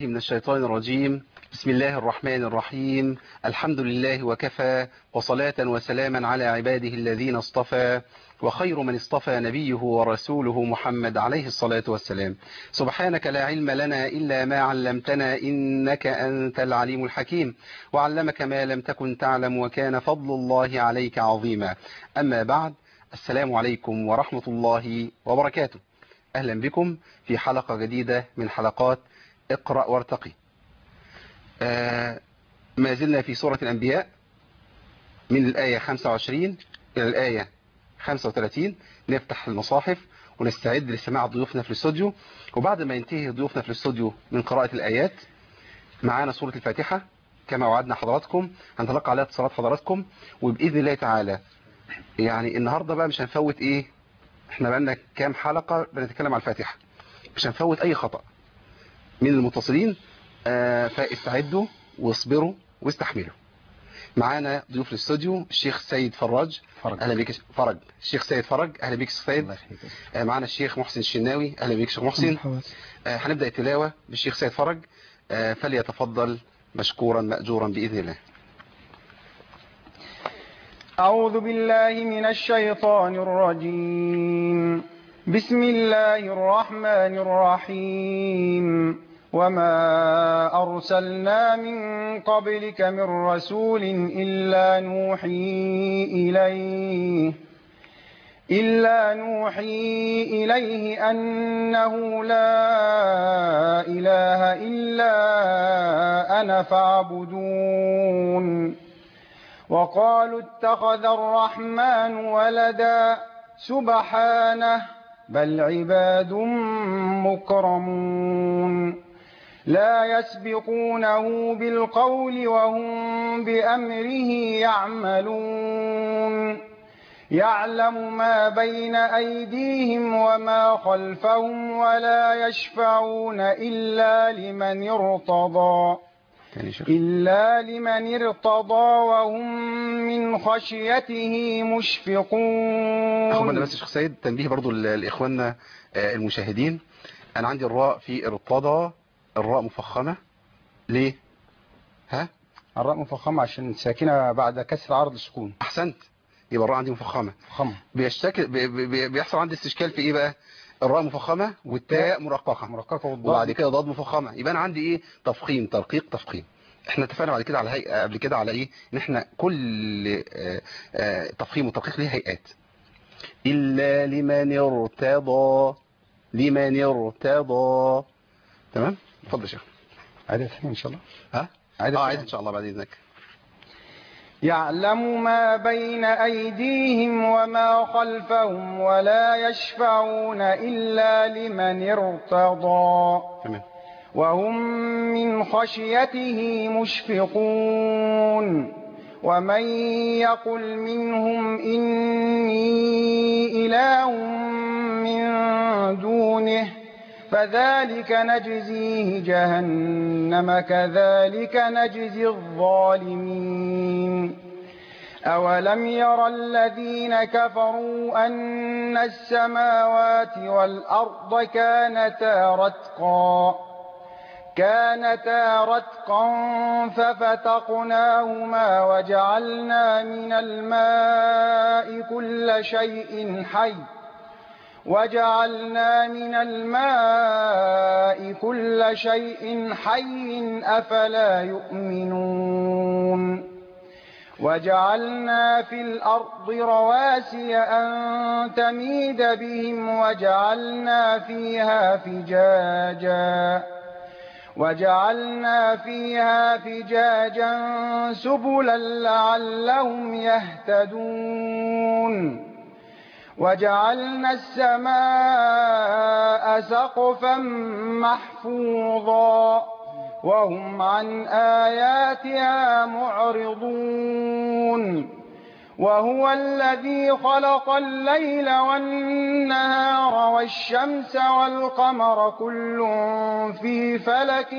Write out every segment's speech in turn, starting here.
من الشيطان الرجيم بسم الله الرحمن الرحيم الحمد لله وكفى وصلاة وسلاما على عباده الذين اصطفى وخير من اصطفى نبيه ورسوله محمد عليه الصلاة والسلام سبحانك لا علم لنا إلا ما علمتنا إنك أنت العليم الحكيم وعلمك ما لم تكن تعلم وكان فضل الله عليك عظيما أما بعد السلام عليكم ورحمة الله وبركاته أهلا بكم في حلقة جديدة من حلقات اقرأ وارتقي آه ما زلنا في سورة الأنبياء من الآية 25 إلى الآية 35 نفتح المصاحف ونستعد لسماع ضيوفنا في الاستوديو وبعد ما ينتهي ضيوفنا في الاستوديو من قراءة الآيات معانا سورة الفاتحة كما وعدنا حضراتكم هنتلقى عليها اتصالات حضراتكم وبإذن الله تعالى يعني النهاردة بقى مش هنفوت ايه احنا بقالنا كام حلقة بنتكلم على الفاتحة مش هنفوت اي خطأ من المتصلين آه فاستعدوا واصبروا واستحملوا معانا ضيوف الاستوديو الشيخ سيد فراج فرج. اهلا بيك فرج الشيخ سيد فرج اهلا بيك الشيخ سيد الله يخليك. آه معانا الشيخ محسن الشناوي اهلا بيك الشيخ محسن آه هنبدأ التلاوة بالشيخ سيد فرج آه فليتفضل مشكورا مأجورا بإذن الله أعوذ بالله من الشيطان الرجيم بسم الله الرحمن الرحيم وما أرسلنا من قبلك من رسول إلا نوحي إليه إلا نوحي إليه أنه لا إله إلا أنا فاعبدون وقالوا اتخذ الرحمن ولدا سبحانه بل عباد مكرمون لا يسبقونه بالقول وهم بأمره يعملون يعلم ما بين أيديهم وما خلفهم ولا يشفعون إلا لمن ارتضى تاني شيخ إلا لمن ارتضى وهم من خشيته مشفقون اخوانا بس الشيخ سيد تنبيه برضو ل- لاخواننا آه، المشاهدين انا عندي الراء في ارتضى الراء مفخمة ليه ها الراء مفخمة عشان ساكنة بعد كسر عرض السكون احسنت يبقى الراء عندي مفخمة مفخمة بيشتكل بي بي بيحصل عندي استشكال في ايه بقى الراء مفخمة والتاء مرققة مرققة وبعد والضاد كده ضاد مفخمة يبقى انا عندي ايه تفخيم ترقيق تفخيم احنا اتفقنا بعد كده على هيئة قبل كده على ايه ان احنا كل آه، آه، تفخيم وترقيق ليه هيئات الا لمن ارتضى لمن ارتضى تمام اتفضل يا شيخ عادة إن شاء الله ها عادة اه عايز ان شاء الله بعد اذنك يعلم ما بين أيديهم وما خلفهم ولا يشفعون إلا لمن ارتضى تمام وهم من خشيته مشفقون ومن يقل منهم إني إله من دونه فذلك نجزيه جهنم كذلك نجزي الظالمين أولم ير الذين كفروا أن السماوات والأرض كانتا رتقا كانتا رتقا ففتقناهما وجعلنا من الماء كل شيء حي وجعلنا من الماء كل شيء حي أفلا يؤمنون وجعلنا في الأرض رواسي أن تميد بهم وجعلنا فيها فجاجا وجعلنا فيها فجاجا سبلا لعلهم يهتدون وجعلنا السماء سقفا محفوظا وهم عن آياتها معرضون وهو الذي خلق الليل والنهار والشمس والقمر كل في فلك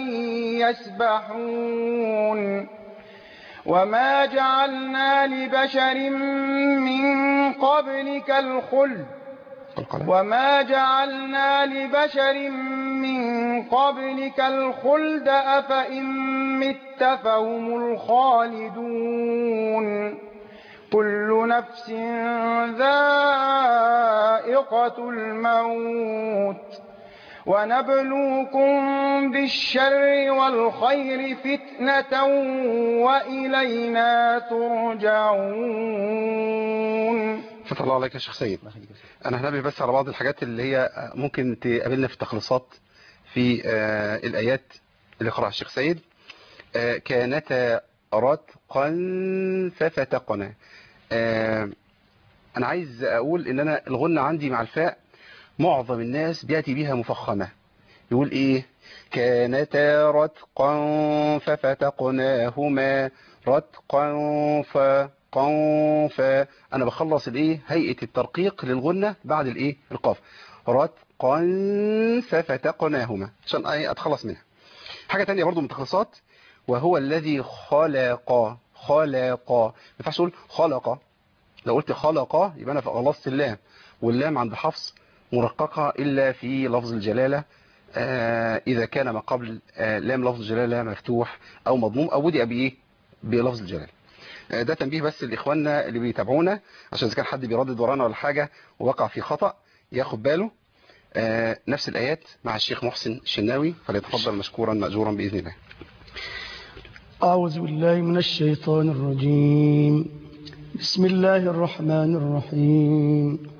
يسبحون وما جعلنا لبشر من قبلك الخلد قال وما جعلنا لبشر من قبلك الخلد أفإن مت فهم الخالدون كل نفس ذائقة الموت ونبلوكم بالشر والخير فتنة وإلينا ترجعون فتح الله عليك يا شيخ سيد انا هنبه بس على بعض الحاجات اللي هي ممكن تقابلنا في التخليصات في آه الآيات اللي قرأها الشيخ سيد آه كانتا رتقا ففتقنا آه انا عايز اقول ان انا الغنة عندي مع الفاء معظم الناس بيأتي بيها مفخمة يقول ايه كانتا رتقا ففتقناهما رتقا فقا ف انا بخلص الايه هيئة الترقيق للغنة بعد الايه القاف رتقا ففتقناهما عشان ايه اتخلص منها حاجة تانية برضو من التخلصات وهو الذي خلق خلق ما ينفعش اقول خلق لو قلت خلق يبقى انا خلصت اللام واللام عند حفص مرققة إلا في لفظ الجلالة آه إذا كان ما قبل آه لام لفظ الجلالة مفتوح أو مضموم أو بدأ بإيه بلفظ الجلالة آه ده تنبيه بس لإخواننا اللي بيتابعونا عشان إذا كان حد بيردد ورانا ولا حاجة ووقع في خطأ ياخد باله نفس الآيات مع الشيخ محسن الشناوي فليتفضل مشكورا مأجورا بإذن الله أعوذ بالله من الشيطان الرجيم بسم الله الرحمن الرحيم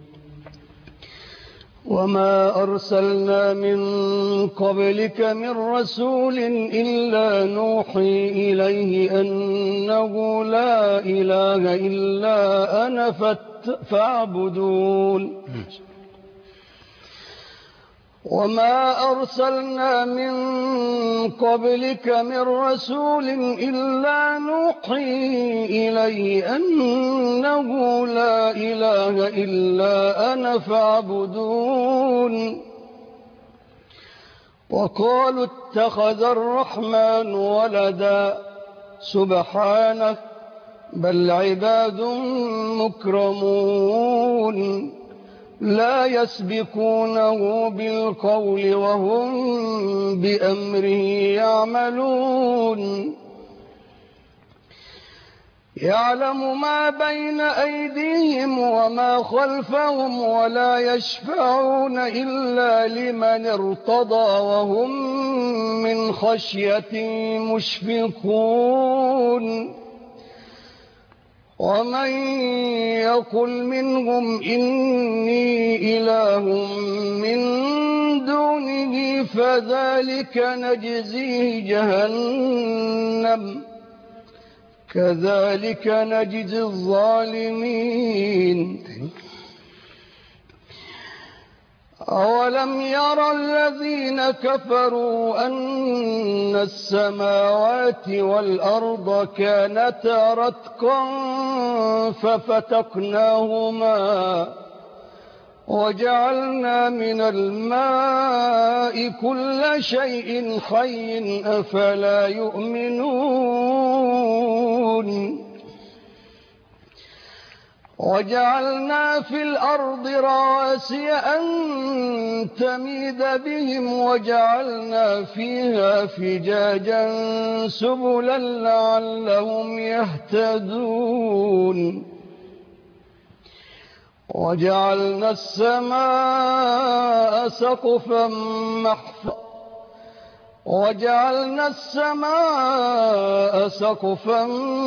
وما أرسلنا من قبلك من رسول إلا نوحي إليه أنه لا إله إلا أنا فاعبدون وما أرسلنا من قبلك من رسول إلا نوحي إليه أنه لا إله إلا أنا فاعبدون وقالوا اتخذ الرحمن ولدا سبحانه بل عباد مكرمون لا يسبقونه بالقول وهم بأمره يعملون يعلم ما بين أيديهم وما خلفهم ولا يشفعون إلا لمن ارتضى وهم من خشيته مشفقون ومن يقل منهم إني إله من دونه فذلك نجزيه جهنم كذلك نجزي الظالمين أولم يرى الذين كفروا أن السماوات والأرض كانتا رتقا ففتقناهما وجعلنا من الماء كل شيء حي أفلا يؤمنون وجعلنا في الأرض رواسي أن تميد بهم وجعلنا فيها فجاجا سبلا لعلهم يهتدون وجعلنا السماء سقفا محفظا وجعلنا السماء سقفا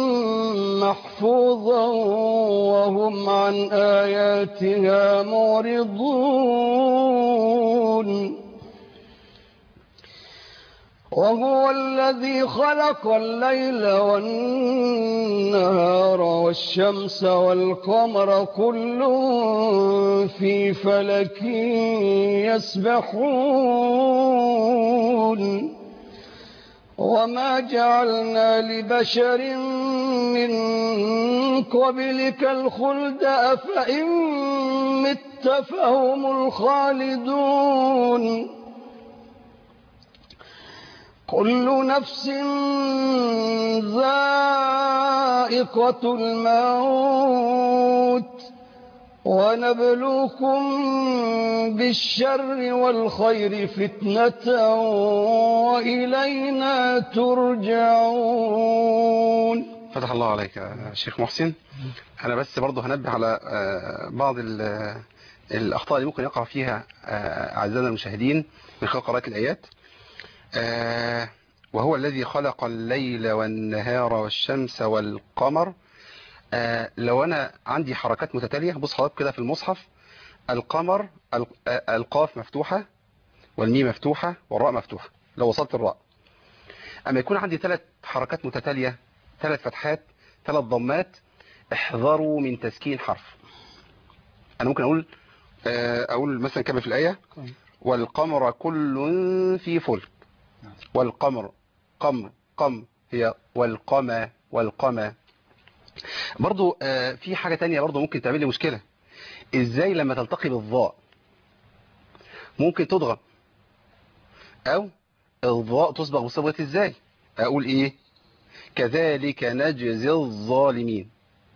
محفوظا وهم عن آياتها معرضون وهو الذي خلق الليل والنهار والشمس والقمر كل في فلك يسبحون وما جعلنا لبشر من قبلك الخلد أفإن مت فهم الخالدون كل نفس ذائقة الموت وإنما توفون أجوركم يوم القيامة فمن زحزح عن النار وأدخل الجنة فقد فاز وما الحياة الدنيا إلا متاع الغرور. ونبلوكم بالشر والخير فتنة وإلينا ترجعون فتح الله عليك يا شيخ محسن أنا بس برضه هنبه على آه، بعض ال- الأخطاء اللي ممكن يقع فيها آه، أعزائنا المشاهدين من خلال قراءة الآيات آه، وهو الذي خلق الليل والنهار والشمس والقمر آه، لو أنا عندي حركات متتالية بص حضرتك كده في المصحف القمر ال- آه، القاف مفتوحة والميم مفتوحة والراء مفتوحة لو وصلت الراء أما يكون عندي ثلاث حركات متتالية ثلاث فتحات ثلاث ضمات احذروا من تسكين حرف أنا ممكن أقول آه، أقول مثلا كما في الآية والقمر كل في فلك والقمر قمر قم هي والقمى والقمى برضو آه، في حاجة تانية برضو ممكن تعمل لي مشكلة ازاي لما تلتقي بالضاء ممكن تضغط او الضاء تصبغ بصبغة ازاي اقول ايه كذلك نجزي الظالمين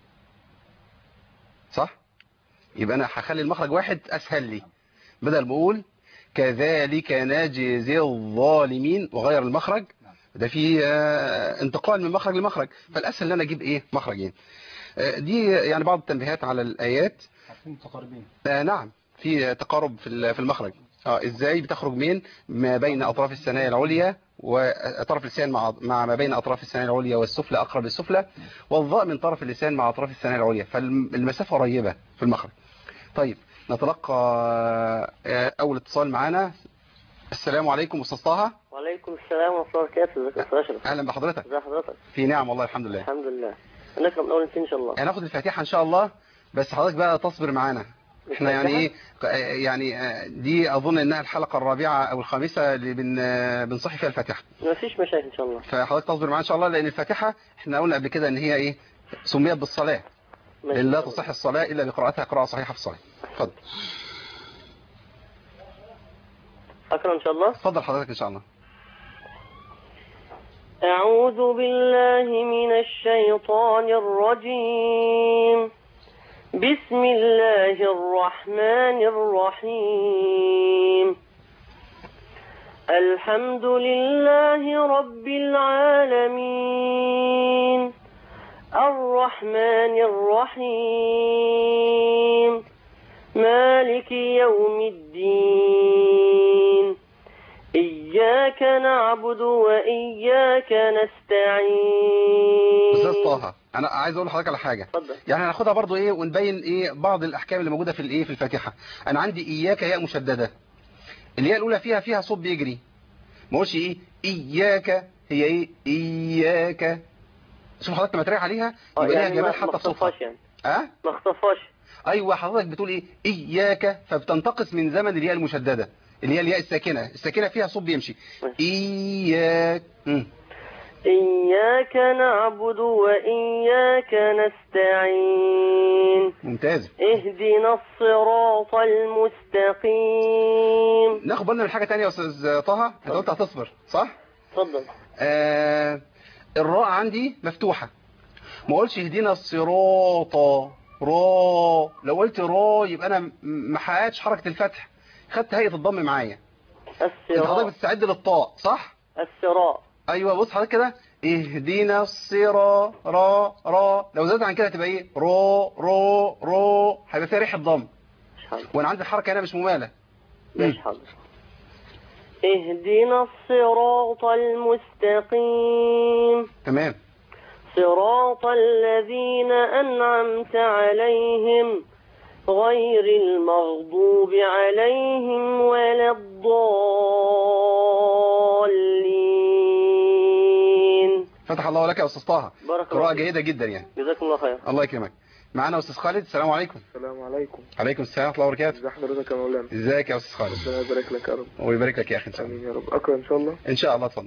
صح يبقى انا هخلي المخرج واحد اسهل لي بدل ما اقول كذلك نجزي الظالمين وغير المخرج ده في آه، انتقال من مخرج لمخرج فالاسهل ان انا اجيب ايه مخرجين آه، دي يعني بعض التنبيهات على الايات عارفين متقاربين آه نعم في تقارب في ال- في المخرج اه ازاي بتخرج من ما بين اطراف الثنايا العليا وطرف اللسان مع مع ما بين اطراف الثنايا العليا والسفلى اقرب السفلى والضاء من طرف اللسان مع اطراف الثنايا العليا فالمسافه قريبه في المخرج طيب نتلقى آه، اول اتصال معانا السلام عليكم استاذ طه وعليكم السلام ورحمة الله وبركاته ازيك يا استاذ اشرف اهلا بحضرتك ازي حضرتك في نعم والله الحمد لله الحمد لله هنقرا من اول ان شاء الله هناخد الفاتحه ان شاء الله بس حضرتك بقى تصبر معانا احنا يعني ايه يعني آه، دي اظن انها الحلقه الرابعه او الخامسه اللي بن آه، بنصحي فيها الفاتحه ما فيش مشاكل ان شاء الله فحضرتك تصبر معانا ان شاء الله لان الفاتحه احنا قلنا قبل كده ان هي ايه سميت بالصلاه ماشي. لان لا تصح الصلاه الا بقراءتها قراءه صحيحه في الصلاه اتفضل اقرا ان شاء الله اتفضل حضرتك ان شاء الله أعوذ بالله من الشيطان الرجيم بسم الله الرحمن الرحيم الحمد لله رب العالمين الرحمن الرحيم مالك يوم الدين إياك نعبد وإياك نستعين استاذ طه انا عايز اقول لحضرتك على حاجه اتفضل يعني هناخدها برضو ايه ونبين ايه بعض الاحكام اللي موجوده في الايه في الفاتحه انا عندي اياك ياء مشدده الياء الاولى فيها فيها صوت بيجري ما اقولش ايه اياك هي ايه اياك شوف حضرتك لما تريح عليها اه يبقى ليها يعني ما جمال ما حتى في صوتها اخطفهاش يعني اه ما اخطفهاش ايوه حضرتك بتقول ايه اياك فبتنتقص من زمن الياء المشدده اللي هي الياء الساكنه الساكنه فيها صوت بيمشي اياك مم. إياك نعبد وإياك نستعين ممتاز اهدنا الصراط المستقيم ناخد بالنا من حاجه ثانيه يا استاذ طه انت قلت هتصبر صح اتفضل آه الراء عندي مفتوحة ما اقولش اهدينا الصراط را لو قلت را يبقى انا م- ما حققتش حركة الفتح خدت هيئة الضم معايا انت حضرتك الصراط بتستعد للطاء صح الصراط ايوه بص حضرتك كده اهدينا الصرا را را لو زادت عن كده هتبقى ايه را را را هيبقى فيها ريحة ضم مش حاضر وانا عندي الحركة هنا مش ممالة مش حاضر اهدنا الصراط المستقيم تمام صراط الذين أنعمت عليهم غير المغضوب عليهم ولا الضالين فتح الله لك يا استاذ طه بارك الله قراءة فيك. جيدة جدا يعني جزاكم الله خير الله يكرمك معانا استاذ خالد السلام عليكم السلام عليكم عليكم السلام ورحمة الله وبركاته ازي حضرتك يا مولانا ازيك يا استاذ خالد ربنا يبارك لك يا رب ويبارك لك يا اخي ان شاء الله امين يا رب اقرا ان شاء الله ان شاء الله اتفضل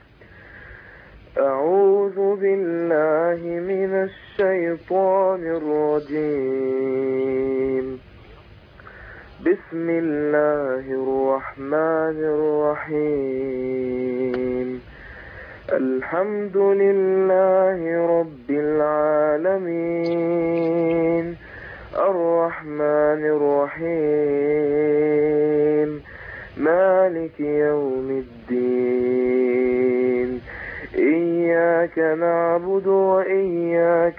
أعوذ بالله من الشيطان الرجيم بسم الله الرحمن الرحيم الحمد لله رب العالمين الرحمن الرحيم مالك يوم الدين إياك نعبد وإياك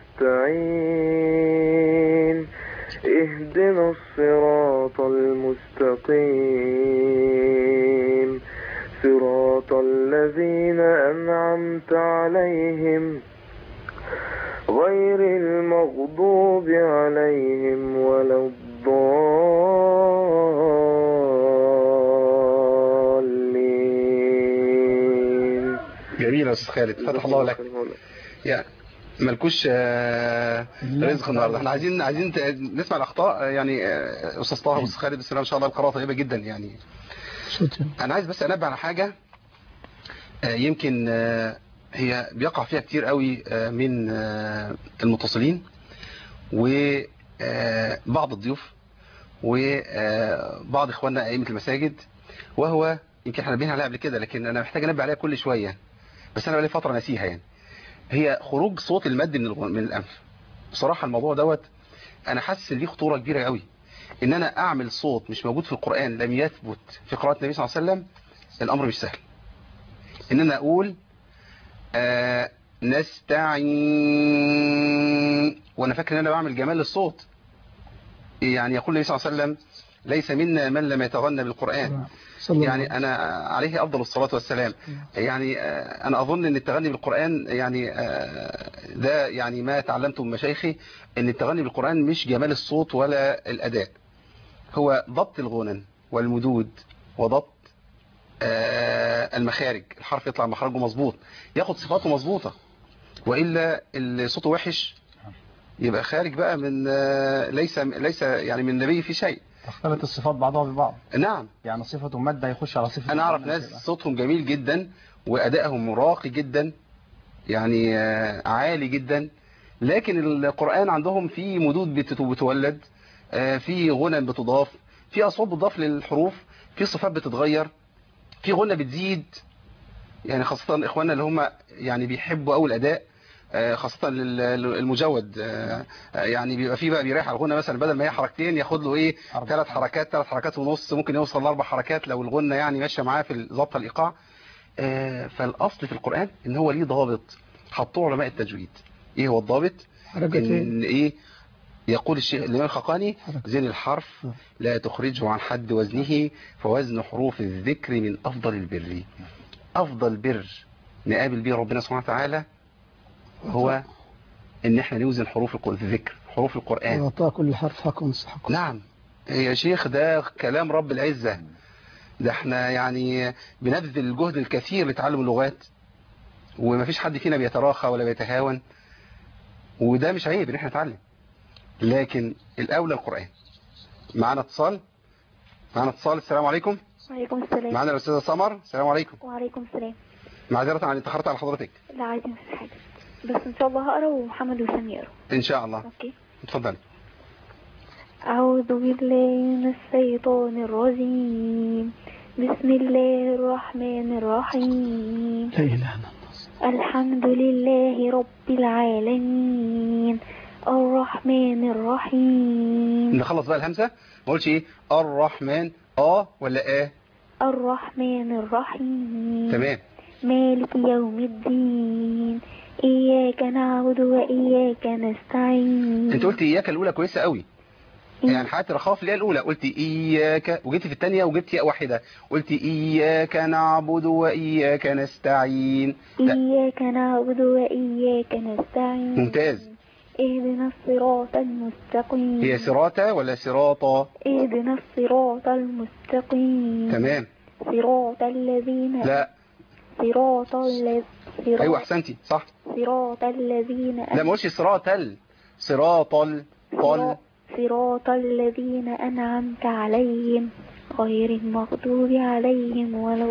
نستعين اهدنا الصراط المستقيم صراط الذين أنعمت عليهم غير المغضوب عليهم ولا الضالين جميل يا استاذ خالد فتح الله لك يعني ملكوش آه، رزق النهارده احنا عايزين عايزين ت- نسمع الاخطاء آه، يعني آه، استاذ طه واستاذ خالد بسم الله ما شاء الله القراءه طيبه جدا يعني انا عايز بس انبه على حاجه آه، يمكن آه، هي بيقع فيها كتير قوي آه، من آه، المتصلين وبعض الضيوف وبعض اخواننا ائمه المساجد وهو يمكن احنا نبهنا عليها قبل كده لكن انا محتاج انبه عليها كل شويه بس انا بقالي فتره ناسيها يعني هي خروج صوت المد من الغ- من الانف بصراحه الموضوع دوت انا حاسس ان ليه خطوره كبيره قوي ان انا اعمل صوت مش موجود في القران لم يثبت في قراءه النبي صلى الله عليه وسلم الامر مش سهل ان انا اقول آه نستعين وانا فاكر ان انا بعمل جمال للصوت يعني يقول النبي صلى الله عليه وسلم ليس منا من لم يتغنى بالقران يعني أنا عليه أفضل الصلاة والسلام يعني آه، أنا أظن أن التغني بالقرآن يعني آه، ده يعني ما تعلمته من مشايخي أن التغني بالقرآن مش جمال الصوت ولا الأداء هو ضبط الغنن والمدود وضبط آه، المخارج الحرف يطلع مخرجه مظبوط ياخد صفاته مظبوطة وإلا اللي صوته وحش يبقى خارج بقى من آه، ليس ليس يعني من النبي في شيء تختلط الصفات بعضها ببعض نعم يعني صفة مادة يخش على صفة انا اعرف مادة ناس كده. صوتهم جميل جدا وادائهم راقي جدا يعني آه، عالي جدا لكن القرآن عندهم في مدود بتت- بتولد آه، في غنى بتضاف في اصوات بتضاف للحروف في صفات بتتغير في غنى بتزيد يعني خاصة اخواننا اللي هم يعني بيحبوا قوي الاداء آه، خاصة لل- المجود آه، آه، يعني بيبقى فيه بقى بيريح على الغنى مثلا بدل ما هي حركتين ياخد له ايه أربع. ثلاث حركات ثلاث حركات ونص ممكن يوصل لاربع حركات لو الغنى يعني ماشيه معاه في ضبط الايقاع آه، فالاصل في القرآن ان هو ليه ضابط حطوه علماء التجويد ايه هو الضابط ان ايه يقول الشيخ الامام الخقاني زين الحرف لا تخرجه عن حد وزنه فوزن حروف الذكر من افضل البر افضل بر نقابل بيه ربنا سبحانه وتعالى هو ان احنا نوزن حروف الق- الذكر حروف القرآن وأعطى كل حرف حق ومستحق نعم يا شيخ ده كلام رب العزة ده احنا يعني بنبذل الجهد الكثير لتعلم اللغات ومفيش حد فينا بيتراخى ولا بيتهاون وده مش عيب ان احنا نتعلم لكن الاولى القرآن معانا اتصال معانا اتصال السلام عليكم وعليكم السلام معانا الاستاذه سمر السلام عليكم وعليكم السلام معذره عن اتاخرت على حضرتك لا عايزة مفيش حاجة بس ان شاء الله هقرا ومحمد وسام يقرا ان شاء الله اوكي اتفضلي أعوذ بالله من الشيطان الرجيم بسم الله الرحمن الرحيم لا إله إلا الله الحمد لله رب العالمين الرحمن الرحيم نخلص بقى الهمزه ما اقولش ايه الرحمن اه ولا اه الرحمن الرحيم تمام مالك يوم الدين إياك نعبد وإياك نستعين انت قلت اياك الاولى كويسه قوي يعني حياتي رخاف اللي هي الاولى قلت اياك وجيت في الثانيه وجبت ياء واحده قلت اياك نعبد واياك نستعين لا إياك نعبد وإياك نستعين ممتاز اهدنا الصراط المستقيم هي سراتا ولا سراطا اهدنا الصراط المستقيم تمام صراط الذين لا صراط الذين ايوه احسنتي صح صراط الذين لا ما قلتش صراطل صراطل طل صراط الذين أنعمت عليهم غير المغضوب عليهم ولا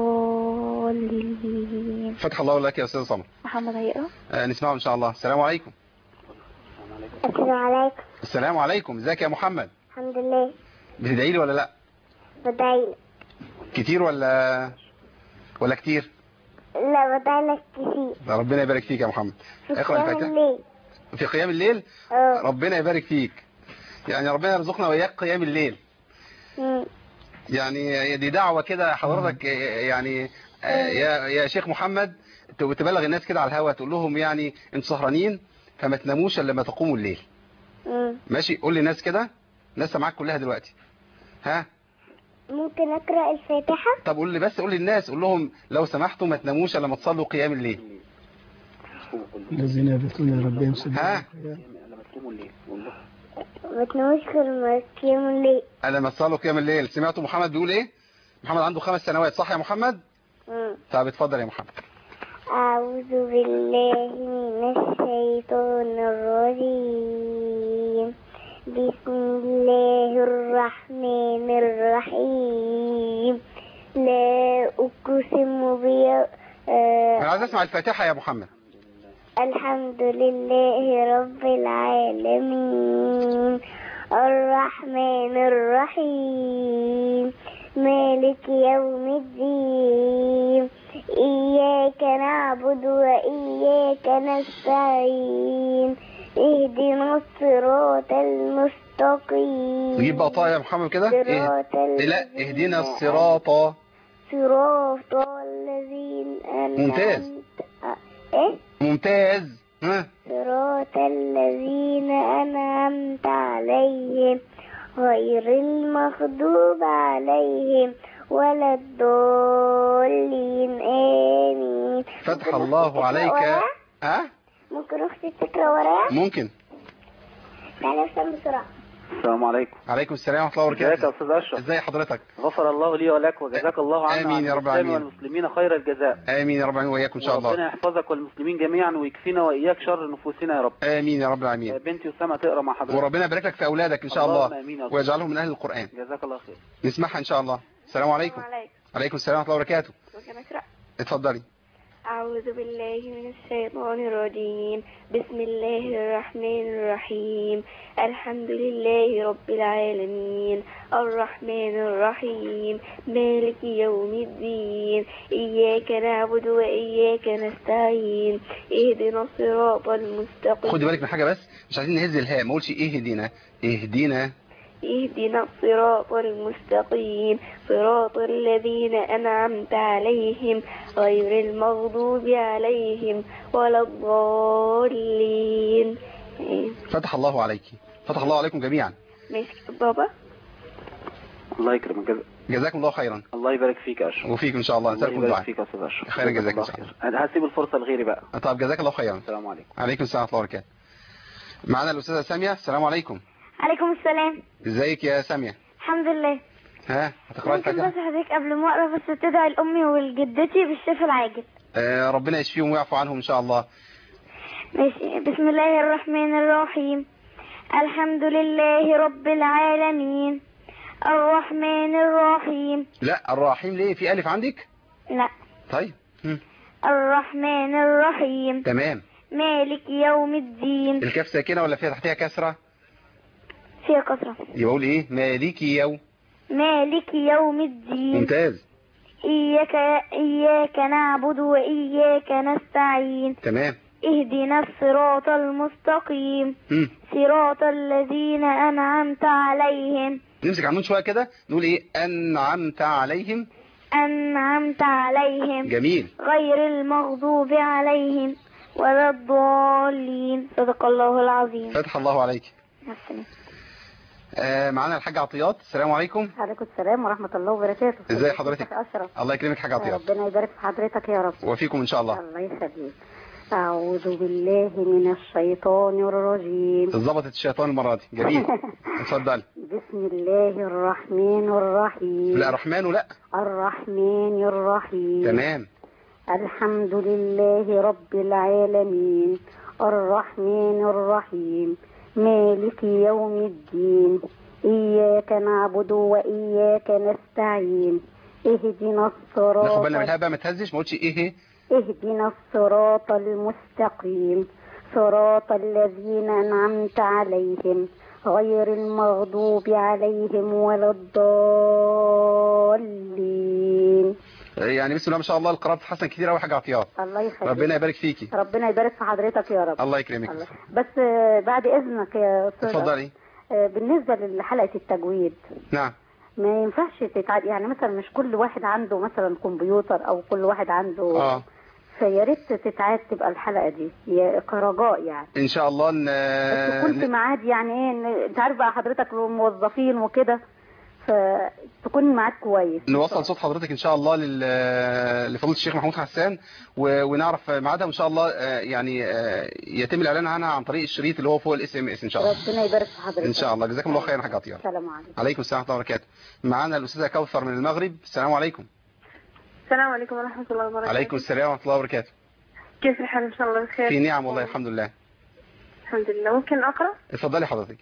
الضالين فتح الله لك يا استاذ سمر محمد هيقرا آه نسمعه ان شاء الله السلام عليكم السلام عليكم السلام عليكم ازيك يا محمد الحمد لله بتدعي لي ولا لا بدعي كتير ولا ولا كتير لا بدعي لك كتير ده ربنا يبارك فيك يا محمد اقرا شكرا الفاتحه ليه في قيام الليل اه ربنا يبارك فيك يعني ربنا يرزقنا وإياك قيام الليل مم. يعني دي دعوة كده حضرتك يعني آه، يا يا شيخ محمد ت- تبلغ الناس كده على الهوا تقول لهم يعني انتوا سهرانين فما تناموش الا لما تقوموا الليل مم. ماشي قول للناس كده الناس معاك كلها دلوقتي ها ممكن أقرأ الفاتحة طب قول لي بس قول للناس قول لهم لو سمحتوا ما تناموش الا لما تصلوا قيام الليل الذين يبيتون ربهم سجدا ها ما تناموش غير ما قيام الليل الا لما تصلوا قيام الليل سمعتوا محمد بيقول ايه محمد عنده خمس سنوات صح يا محمد مم. طب اتفضل يا محمد أعوذ بالله من الشيطان الرجيم بسم الله الرحمن الرحيم لا أقسم بي انا آه عايز اسمع الفاتحة يا محمد الحمد لله رب العالمين الرحمن الرحيم مالك يوم الدين إياك نعبد وإياك نستعين اهدنا الصراط المستقيم نجيب بقى طاء يا محمد كده ايه صراط إيه لا الذين اهدنا الصراط صراط الذين ممتاز. أنعمت إيه ممتاز ها صراط الذين أنعمت عليهم غير المغضوب عليهم ولا الضالين آمين فتح ممكن الله أختي تقرأ عليك ورايا؟ ها ممكن أختي تقرأ ورايا؟ ممكن تعالى افهم بسرعة السلام عليكم عليكم السلام ورحمة الله ازيك يا وبركاته استاذ اشرف ازاي حضرتك غفر الله لي ولك وجزاك الله عنا آمين وعن يا رب الإسلام العالمين. والمسلمين خير الجزاء امين يا رب العالمين واياكم ان شاء ربنا الله يحفظك والمسلمين جميعا ويكفينا واياك شر نفوسنا يا رب امين يا رب العالمين بنتي اسامه تقرا مع حضرتك وربنا يبارك لك في اولادك ان شاء اللهم الله آمين يا رب. ويجعلهم من اهل القرآن جزاك الله خير نسمعها ان شاء الله السلام عليكم عليكم عليكم السلام ورحمة الله وبركاته ممكن أقرأ اتفضلي أعوذ بالله من الشيطان الرجيم بسم الله الرحمن الرحيم الحمد لله رب العالمين الرحمن الرحيم مالك يوم الدين إياك نعبد وإياك نستعين اهدنا الصراط المستقيم خدي بالك من حاجة بس مش عايزين نهز الهاء ما اقولش اهدنا اهدنا اهدنا الصراط المستقيم صراط الذين أنعمت عليهم غير المغضوب عليهم ولا الضالين إيه، فتح الله عليك فتح الله عليكم جميعا ماشي بابا الله يكرمك جزا... جزاكم الله خيرا الله يبارك فيك يا اشرف وفيكم ان شاء الله الله نسألكم يبارك دعاء فيك يا استاذ اشرف خير جزاك الله إن شاء خير. انا هسيب الفرصه لغيري بقى طب جزاك الله خيرا السلام عليكم عليكم السلام ورحمة الله وبركاته معنا الأستاذة سامية السلام عليكم عليكم السلام ازيك يا سامية الحمد لله ها هتقرأي ممكن الفاتحة بس حضرتك قبل ما اقرا بس تدعي لامي ولجدتي بالشفاء العاجل آه ربنا يشفيهم ويعفو عنهم ان شاء الله ماشي بسم الله الرحمن الرحيم الحمد لله رب العالمين الرحمن الرحيم لا الرحيم ليه في ألف عندك لا طيب هم. الرحمن الرحيم تمام مالك يوم الدين الكاف ساكنة ولا فيها تحتها كسرة فيها كسرة يبقى اقول ايه مالكي يوم مالك يوم الدين ممتاز إياك إياك نعبد وإياك نستعين تمام اهدنا الصراط المستقيم هم. صراط الذين أنعمت عليهم نمسك عنون شوية كده نقول ايه أنعمت عليهم أنعمت عليهم جميل غير المغضوب عليهم ولا الضالين صدق الله العظيم فتح الله عليك نفسنا. آه معانا الحاج عطيات السلام عليكم عليكم السلام ورحمة الله وبركاته ازي حضرتك ازيك يا أشرف الله يكرمك حاج عطيات ربنا يبارك في حضرتك يا رب وفيكم ان شاء الله الله يخليك أعوذ بالله من الشيطان الرجيم ظبطت الشيطان المرة دي جميل اتفضل بسم الله الرحمن الرحيم لا رحمن لا الرحمن الرحيم تمام الحمد لله رب العالمين الرحمن الرحيم مالك يوم الدين إياك نعبد وإياك نستعين اهدنا الصراط ناخد بالنا من الهاء بقى ما تهزش ما قلتش ايه اهدنا الصراط المستقيم صراط الذين أنعمت عليهم غير المغضوب عليهم ولا الضالين يعني بسم الله ما شاء الله القراءة بتتحسن كتير قوي حاجة عطيات الله يخليك ربنا يبارك فيكي ربنا يبارك في حضرتك يا رب الله يكرمك الله. بس آه، بعد اذنك يا استاذ اتفضلي آه، بالنسبه لحلقه التجويد نعم ما ينفعش تتعاد يعني مثلا مش كل واحد عنده مثلا كمبيوتر او كل واحد عنده اه فيا ريت تتعاد تبقى الحلقه دي يا- كرجاء يعني ان شاء الله ن... بس تكون في ميعاد يعني ايه إن- انت عارف بقى حضرتك موظفين وكده فتكون ميعاد كويس نوصل صوت حضرتك ان شاء الله لل... لفضيله الشيخ محمود حسان و... ونعرف ميعادها وان شاء الله آه، يعني آه، يتم الاعلان عنها عن طريق الشريط اللي هو فوق الاس ام اس ان شاء الله ربنا يبارك في حضرتك ان شاء الله جزاكم الله خيرا حاجه عطيه السلام عليكم عليكم السلام ورحمه الله وبركاته معانا الاستاذه كوثر من المغرب السلام عليكم السلام عليكم ورحمة الله وبركاته عليكم السلام ورحمه الله وبركاته كيف الحال إن شاء الله بخير في نعم والله الحمد لله الحمد لله ممكن أقرأ اتفضلي حضرتك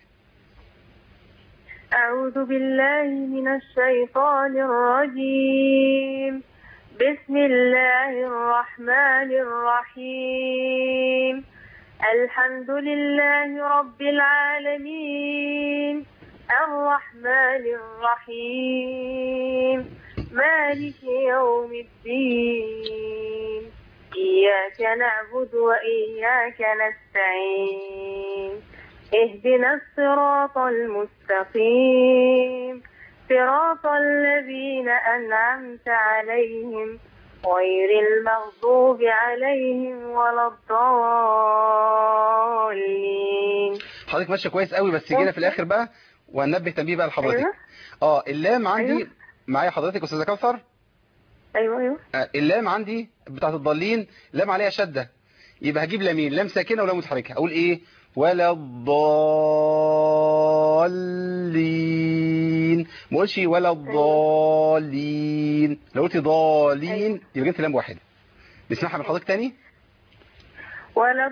أعوذ بالله من الشيطان الرجيم بسم الله الرحمن الرحيم الحمد لله رب العالمين الرحمن الرحيم مالك يوم الدين إياك نعبد وإياك نستعين اهدنا الصراط المستقيم صراط الذين أنعمت عليهم غير المغضوب عليهم ولا الضالين حضرتك ماشيه كويس قوي بس جينا في الاخر بقى وهننبه تنبيه بقى لحضرتك أيوة. اه اللام عندي أيوة. معايا حضرتك استاذه كوثر أيوة أيوة آه، اللام عندي بتاعت الضالين لام عليها شدة يبقى هجيب لامين لام ساكنة ولام متحركة اقول ايه ولا الضالين ما اقولش ولا الضالين لو قلت ضالين يبقى جبت لام واحد نسمعها من حضرتك تاني ولا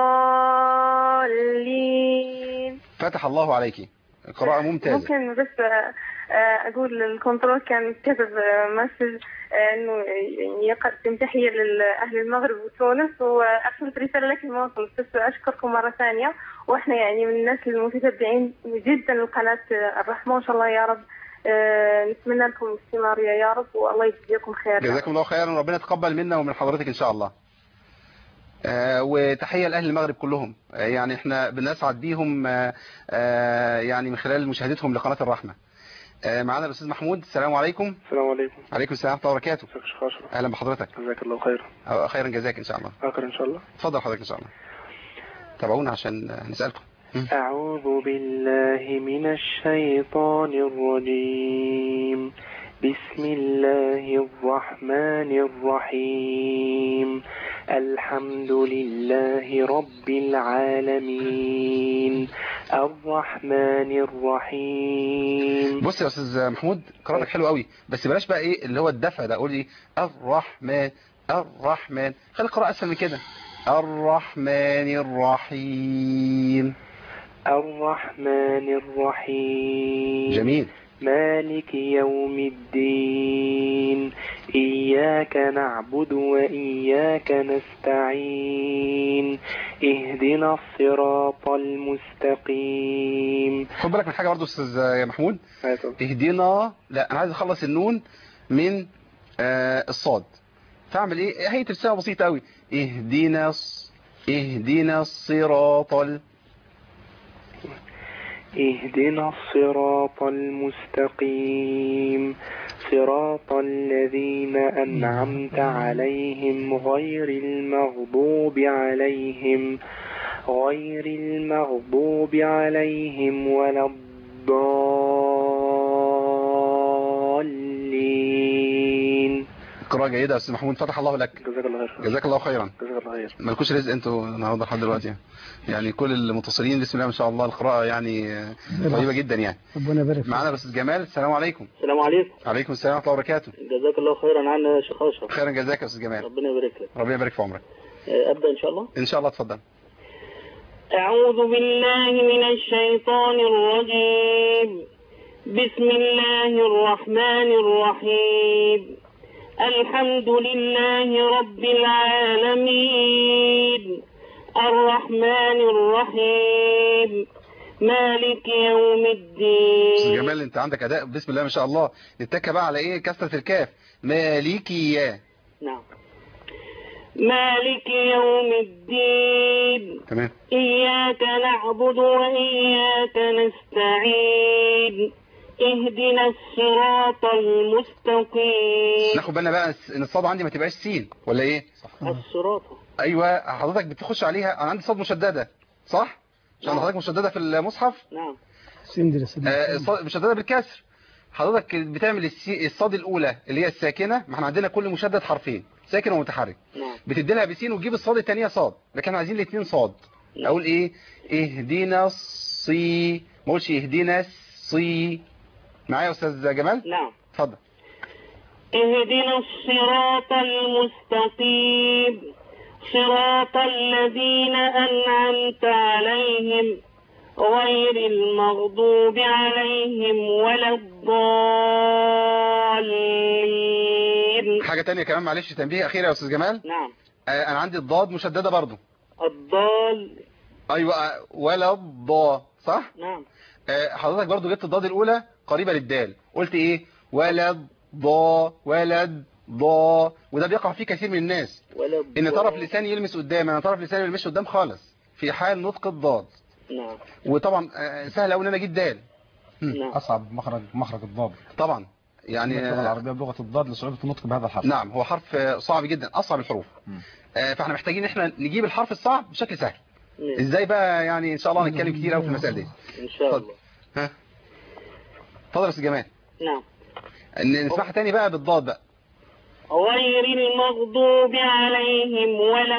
الضالين فتح الله عليك قراءة ممتازة ممكن بس آه، آه، أقول الكنترول كان كتب مسج إنه يقدم تحية لأهل المغرب وتونس وأرسلت رسالة لك ما وصلت بس أشكركم مرة ثانية وإحنا يعني من الناس المتتبعين جدا لقناة الرحمة وإن شاء الله يا رب آه، نتمنى لكم الاستمرارية يا رب والله يجزيكم خير جزاكم الله خيرا ربنا يتقبل منا ومن حضرتك ان شاء الله آه، وتحية لأهل المغرب كلهم آه، يعني احنا بنسعد بيهم آه، آه، يعني من خلال مشاهدتهم لقناة الرحمة آه، معانا الأستاذ محمود السلام عليكم السلام عليكم عليكم السلام ورحمة الله وبركاته ازيك يا شيخ اشرف أهلا بحضرتك جزاك الله خير آه، خيرا جزاك إن شاء الله اقرا ان شاء الله اتفضل حضرتك إن شاء الله تابعونا عشان آه، نسألكم أعوذ بالله من الشيطان الرجيم بسم الله الرحمن الرحيم الحمد لله رب العالمين الرحمن الرحيم بص يا أستاذ محمود قراءتك حلوة قوي بس بلاش بقى إيه اللي هو الدفع ده قول لي الرحمن الرحمن خلي القراءة أسهل من كده الرحمن الرحيم الرحمن الرحيم جميل مالك يوم الدين إياك نعبد وإياك نستعين اهدنا الصراط المستقيم خد بالك من حاجة برضو أستاذ محمود اهدنا لا أنا عايز أخلص النون من آه الصاد فاعمل إيه هي ترسمها بسيطة قوي اهدنا الص- اهدنا الصراط ال... اهدنا الصراط المستقيم صراط الذين أنعمت عليهم غير المغضوب عليهم غير المغضوب عليهم ولا الضالين قراءة جيدة يا أستاذ محمود فتح الله لك جزاك الله خير جزاك الله خيرا جزاك الله خير مالكوش رزق انتوا النهارده لحد دلوقتي يعني كل المتصلين بسم الله ما شاء الله القراءة يعني آه، طيبة جدا يعني ربنا يبارك معانا الأستاذ جمال السلام عليكم السلام عليكم عليكم السلام ورحمة الله وبركاته جزاك الله خيرا عنا يا شيخ اشرف خيرا جزاك يا أستاذ جمال ربنا يبارك لك ربنا يبارك في عمرك آه، ابدا ان شاء الله إن شاء الله اتفضل أعوذ بالله من الشيطان الرجيم بسم الله الرحمن الرحيم الحمد لله رب العالمين الرحمن الرحيم مالك يوم استاذ الدين جمال انت عندك اداء بسم الله ما شاء الله نتكى بقى على ايه كسرة الكاف مالكي يا نعم مالك يوم الدين تمام إياك نعبد وإياك نستعين اهدنا الصراط المستقيم ناخد بالنا بقى ان الصاد عندي ما تبقاش سين ولا ايه الصراط ايوه حضرتك بتخش عليها انا عندي صاد مشدده صح عشان حضرتك مشدده في المصحف نعم سندر سندر آه، الصاد- مشدده بالكسر حضرتك بتعمل السي- الصاد الاولى اللي هي الساكنه ما احنا عندنا كل مشدد حرفين ساكن ومتحرك نعم بتدي لها بسين وتجيب الصاد الثانيه صاد لكن احنا عايزين الاثنين صاد اقول ايه اهدنا الصي ما اقولش اهدنا الصي معايا يا استاذ جمال نعم اتفضل اهدنا الصراط المستقيم صراط الذين أنعمت عليهم غير المغضوب عليهم ولا الضالين حاجه تانية كمان معلش تنبيه اخير يا استاذ جمال نعم آه، انا عندي الضاد مشدده برضو الضال ايوه آه، ولا الضا صح نعم آه، حضرتك برضو جبت الضاد الاولى قريبه للدال قلت ايه ولد ضا ولد ضا وده بيقع فيه كثير من الناس ولا ان طرف لساني يلمس قدام انا طرف لساني ما يلمسش قدام خالص في حال نطق الضاد نعم وطبعا آه، سهل قوي ان انا اجيب دال أصعب مخرج مخرج الضاد طبعا يعني اللغة آه، العربية بلغة الضاد لصعوبة النطق بهذا الحرف نعم هو حرف آه، صعب جدا اصعب الحروف آه، فاحنا محتاجين ان احنا نجيب الحرف الصعب بشكل سهل نعم. ازاي بقى يعني ان شاء الله هنتكلم كتير قوي في المسائل دي إن شاء الله ها اتفضل يا استاذ جمال نعم ن- نسمعها تاني بقى بالضاد بقى غير المغضوب عليهم ولا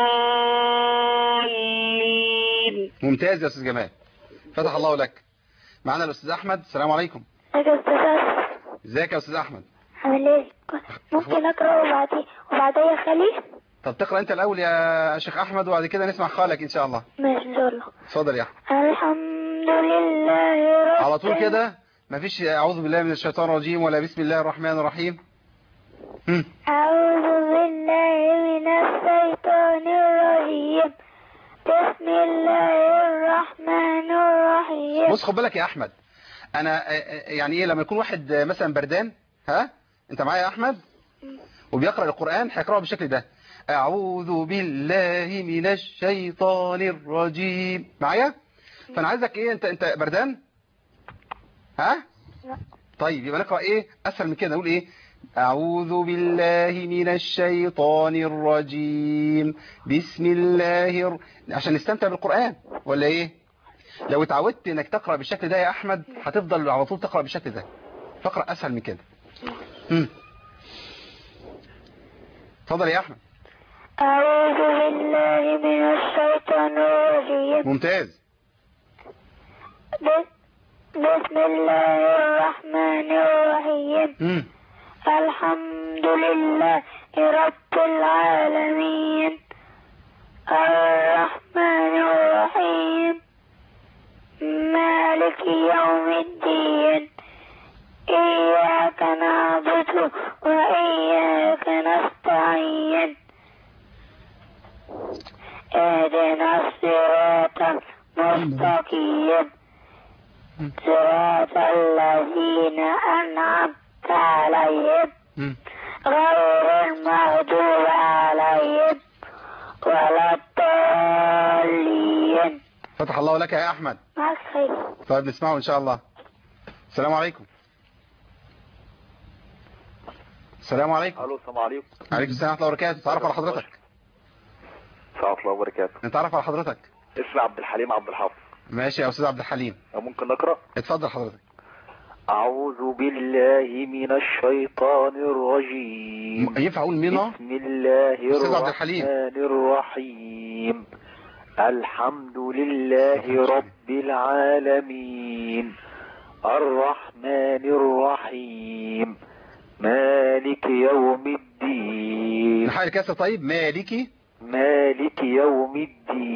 الضالين ممتاز يا استاذ جمال فتح الله لك معانا الاستاذ احمد السلام عليكم ازيك يا استاذ ازيك يا استاذ احمد عامل ايه ممكن اقرا وبعدين وبعدين خليه طب تقرا انت الاول يا شيخ احمد وبعد كده نسمع خالك ان شاء الله ماشي ان شاء الله اتفضل يا احمد الحمد لله رب على طول كده مفيش اعوذ بالله من الشيطان الرجيم ولا بسم الله الرحمن الرحيم هم. أعوذ بالله من الشيطان الرجيم بسم الله الرحمن الرحيم بص خد بالك يا احمد انا آه، آه، يعني ايه لما يكون واحد آه، مثلا بردان ها انت معايا يا احمد وبيقرا القران هيقراه بالشكل ده اعوذ بالله من الشيطان الرجيم معايا فانا عايزك ايه انت انت بردان ها طيب يبقى نقرا ايه اسهل من كده نقول ايه أعوذ بالله من الشيطان الرجيم بسم الله الر... عشان نستمتع بالقرآن ولا ايه لو اتعودت انك تقرأ بالشكل ده يا احمد هتفضل على طول تقرأ بالشكل ده فاقرأ اسهل من كده هم. اتفضل يا احمد أعوذ بالله من الشيطان الرجيم ممتاز بس- بسم الله الرحمن الرحيم هم. الحمد لله رب العالمين الرحمن الرحيم مالك يوم الدين إياك نعبد وإياك نستعين اهدنا الصراط المستقيم صراط الذين أنعمت عليهم هم. غير المغضوب عليهم ولا الضالين فتح الله لك يا احمد معك خير طيب نسمعه ان شاء الله السلام عليكم السلام عليكم الو السلام عليكم عليكم السلام ورحمه الله وبركاته تعرف على حضرتك ورحمة الله وبركاته نتعرف على حضرتك اسمي عبد الحليم عبد الحافظ ماشي يا استاذ عبد الحليم ممكن نقرأ اتفضل حضرتك أعوذ بالله من الشيطان الرجيم ينفع اقول مين أهو؟ بسم الله أستاذ عبد الحليم. الرحمن الرحيم الحمد لله رب العالمين الرحمن الرحيم مالك يوم الدين نحاول كاسة طيب مالكي مالك يوم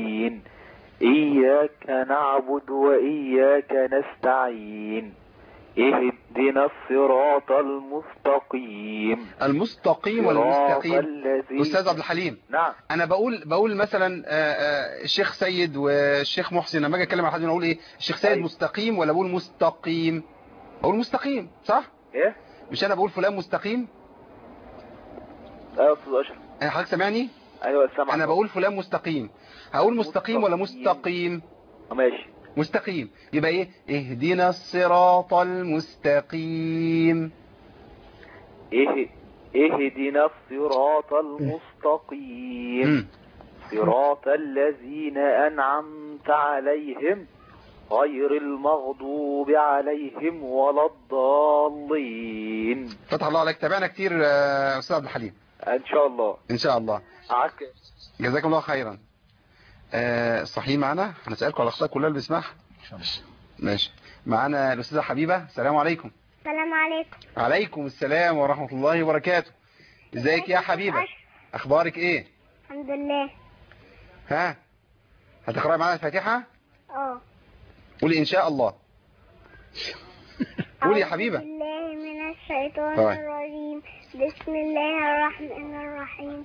الدين إياك نعبد وإياك نستعين اهدنا الصراط المستقيم المستقيم ولا صراط المستقيم الذين- استاذ عبد الحليم نعم انا بقول بقول مثلا آه، آه، الشيخ سيد والشيخ محسن لما اجي اتكلم على حد اقول ايه الشيخ سيد أيوة. مستقيم ولا بقول مستقيم بقول مستقيم صح ايه مش انا بقول فلان مستقيم ايوه يا استاذ اشرف آه، حضرتك سامعني ايوه سامع انا بقول فلان مستقيم هقول مستقيم ولا مستقيم ماشي مستقيم يبقى ايه اهدنا الصراط المستقيم إيه اهدنا الصراط المستقيم مم. صراط الذين أنعمت عليهم غير المغضوب عليهم ولا الضالين فتح الله عليك تابعنا كتير آه، استاذ عبد الحليم إن شاء الله ان شاء الله عك... جزاكم الله خيرا آه، صحيح معنا هنسألكم على الأخطاء كلها اللي بنسمعها ماشي معانا الأستاذة حبيبة السلام عليكم السلام عليكم عليكم السلام ورحمة الله وبركاته ازيك يا حبيبة أخبارك إيه الحمد لله ها هتقرأي معانا الفاتحة اه قولي إن شاء الله قولي يا حبيبة أعوذ بالله من الشيطان طيب. الرجيم بسم الله الرحمن الرحيم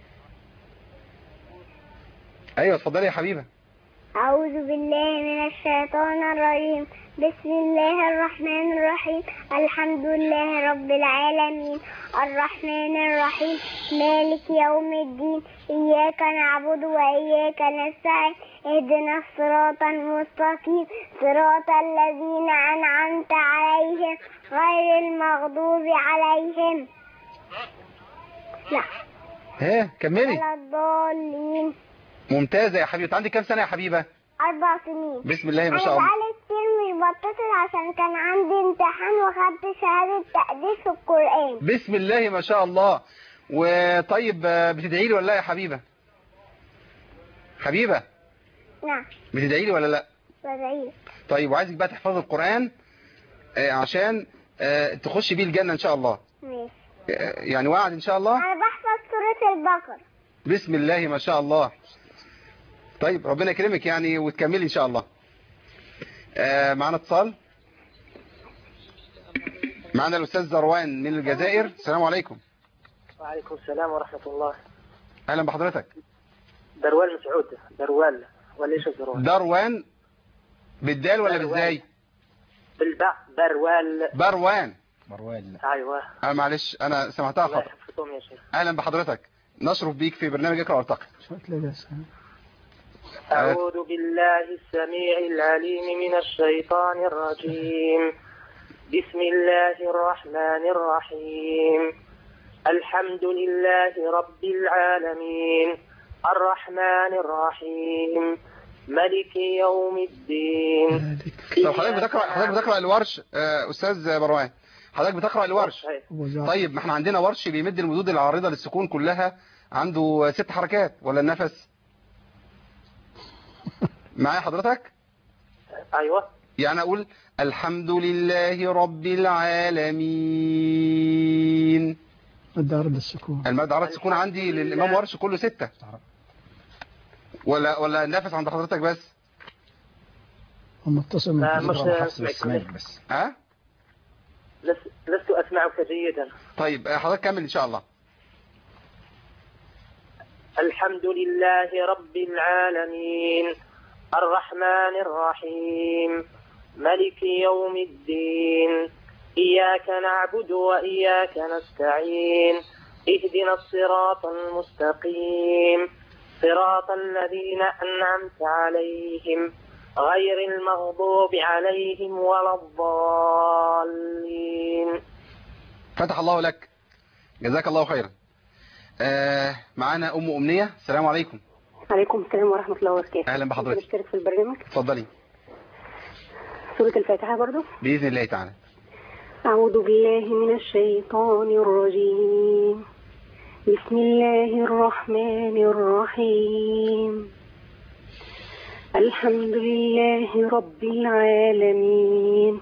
أيوة اتفضلي يا حبيبة أعوذ بالله من الشيطان الرجيم بسم الله الرحمن الرحيم الحمد لله رب العالمين الرحمن الرحيم مالك يوم الدين إياك نعبد وإياك نستعين اهدنا الصراط المستقيم صراط الذين أنعمت عليهم غير المغضوب عليهم لا ها كملي ولا الضالين ممتازة يا حبيبة عندك كام سنة يا حبيبة أربع سنين بسم الله ما أنا شاء الله بقالي كتير مش بتصل عشان كان عندي امتحان وخدت شهادة تقدير في القرآن بسم الله ما شاء الله وطيب آه، بتدعي لي ولا لا يا حبيبة حبيبة نعم بتدعي لي ولا لا بدعي طيب وعايزك بقى تحفظ القرآن آه، عشان آه، تخش بيه الجنة ان شاء الله ماشي آه، يعني وعد ان شاء الله أنا بحفظ سورة البقرة بسم الله ما شاء الله طيب ربنا يكرمك يعني وتكملي ان شاء الله آه، معنا اتصال معنا الاستاذ زروان من الجزائر السلام عليكم وعليكم السلام ورحمة الله اهلا بحضرتك دروال مسعود دروال ولا ايش الدروال دروان بالدال ولا دروان. بالزاي بالباء دروال بروان مروان ايوه آه معلش انا سمعتها الله خطأ يحفظكم يا شيخ اهلا بحضرتك نشرف بيك في برنامج اقرا وارتقي أعوذ بالله السميع العليم من الشيطان الرجيم بسم الله الرحمن الرحيم الحمد لله رب العالمين الرحمن الرحيم ملك يوم الدين طب حضرتك بتقرا حضرتك بتقرا الورش آه، استاذ بروان حضرتك بتقرا الورش طيب ما احنا عندنا ورش بيمد المدود العارضه للسكون كلها عنده ست حركات ولا النفس معايا حضرتك أيوة يعني اقول الحمد لله رب العالمين مد عرض السكون المد عرض السكون عندي للامام ورش كله ستة ولا ولا النفس عند حضرتك بس هم متصل لا، من مش حفظ اسمعك الاسماء بس ها لس- لست أسمعك جيدا طيب آه، حضرتك كمل ان شاء الله الحمد لله رب العالمين الرحمن الرحيم ملك يوم الدين إياك نعبد وإياك نستعين اهدنا الصراط المستقيم صراط الذين أنعمت عليهم غير المغضوب عليهم ولا الضالين فتح الله لك جزاك الله خيرا آه معانا ام امنيه السلام عليكم عليكم السلام ورحمة الله وبركاته اهلا بحضرتك نشترك في البرنامج اتفضلي سورة الفاتحة برضو باذن الله تعالى أعوذ بالله من الشيطان الرجيم بسم الله الرحمن الرحيم الحمد لله رب العالمين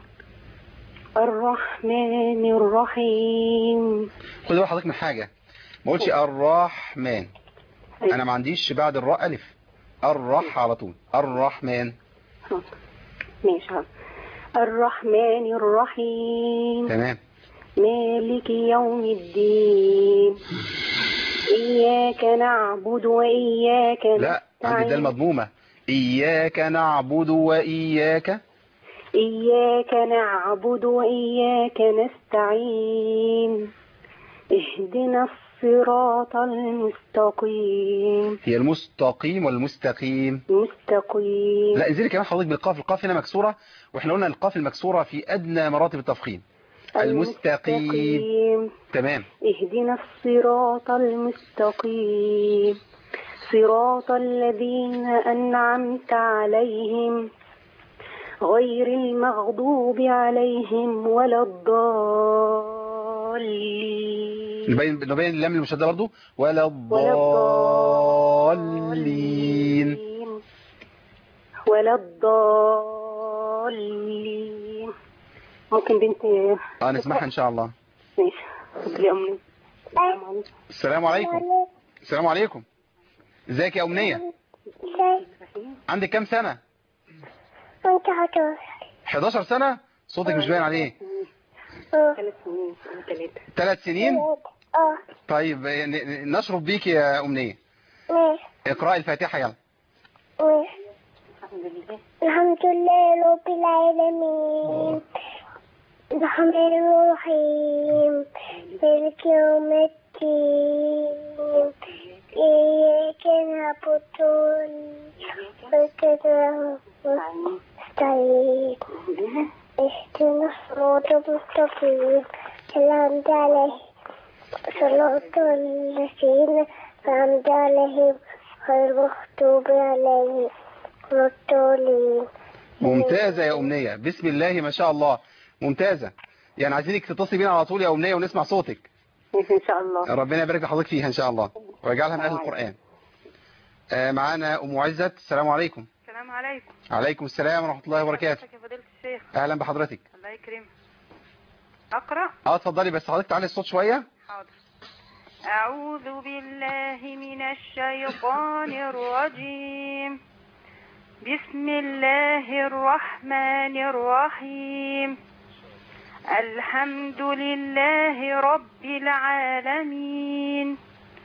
الرحمن الرحيم خد بقى حضرتك من حاجه ما قلتش الرحمن انا ما عنديش بعد الراء الف الرح على طول الرحمن ماشي حاضر. الرحمن الرحيم تمام مالك يوم الدين إياك نعبد وإياك لا عندي ده المضمومة إياك نعبد وإياك إياك نعبد وإياك نستعين اهدنا الصراط المستقيم هي المستقيم والمستقيم مستقيم لا انزلي كمان حضرتك بالقاف القاف هنا مكسورة واحنا قلنا القاف المكسورة في أدنى مراتب التفخيم المستقيم المستقيم تمام اهدنا الصراط المستقيم صراط الذين أنعمت عليهم غير المغضوب عليهم ولا الضالين نبين نبين اللام المشددة برضو ولا الضالين ولا الضالين ممكن بنتي اه نسمعها ان شاء الله ماشي اتفضلي يا أمي السلام عليكم السلام عليكم ازيك يا أمنية عندك كام سنة انت هتوصل 11 سنة صوتك مش باين عليه ثلاث سنين ثلاثة ثلاث سنين اه طيب ن- ن- نشرف بيك يا أمنية ماشي اقرأي الفاتحة يلا ماشي الحمد لله رب العالمين الرحمن الرحيم مالك يوم الدين إياك نعبد وإياك نستعين اهدنا الصراط المستقيم الحمد عليه صراط الذين أنعمت عليهم غير المغضوب عليهم ولا الضالين ممتازة يا أمنية بسم الله ما شاء الله ممتازة يعني عايزينك تتصل بينا على طول يا أمنية ونسمع صوتك إن شاء الله ربنا يبارك لحضرتك فيها إن شاء الله ويجعلها من أهل القرآن آه، معانا أم عزت السلام عليكم السلام عليكم عليكم السلام ورحمة الله وبركاته ازيك يا فضيلة الشيخ أهلا بحضرتك الله يكرمك أقرأ اه اتفضلي بس حضرتك تعالي الصوت شوية حاضر أعوذ بالله من الشيطان الرجيم بسم الله الرحمن الرحيم الحمد لله رب العالمين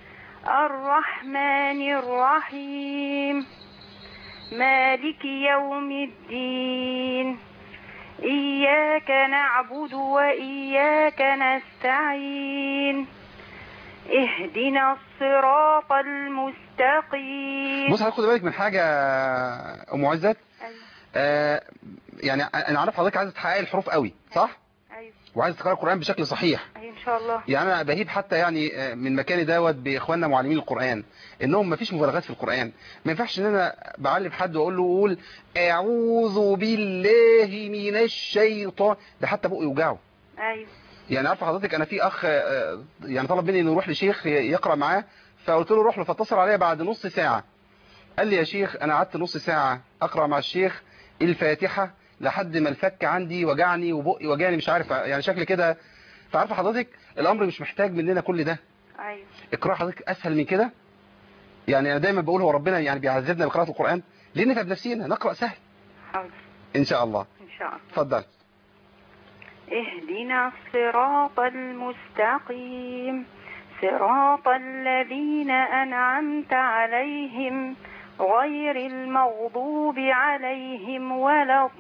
الرحمن الرحيم مالك يوم الدين إياك نعبد وإياك نستعين اهدنا الصراط المستقيم بص حضرتك خد بالك من حاجة أم عزت آه يعني أنا عارف حضرتك عايزة تحققي الحروف قوي صح؟ أيوة وعايزة تقرأي القرآن بشكل صحيح أيوة إن شاء الله يعني انا بهيب حتى يعني آه، من مكاني دوت باخواننا معلمين القرآن انهم ما فيش مبالغات في القرآن ما ينفعش ان انا بعلم حد واقول له قول اعوذ بالله من الشيطان ده حتى بقه يوجعه أيوة يعني عارف حضرتك انا في اخ آه، يعني طلب مني انه يروح لشيخ يقرأ معاه فقلت له روح له فاتصل عليا بعد نص ساعة قال لي يا شيخ انا قعدت نص ساعة اقرأ مع الشيخ الفاتحة لحد ما الفك عندي وجعني وبقي وجعني مش عارف يعني شكل كده فعارف حضرتك الامر مش محتاج مننا كل ده أيوة اقرأ حضرتك اسهل من كده يعني انا دايما بقول هو ربنا يعني بيعذبنا بقراءة القرآن ليه نتعب نفسينا نقرأ سهل حاضر ان شاء الله إن شاء الله اتفضل اهدنا الصراط المستقيم صراط الذين أنعمت عليهم غير المغضوب عليهم ولا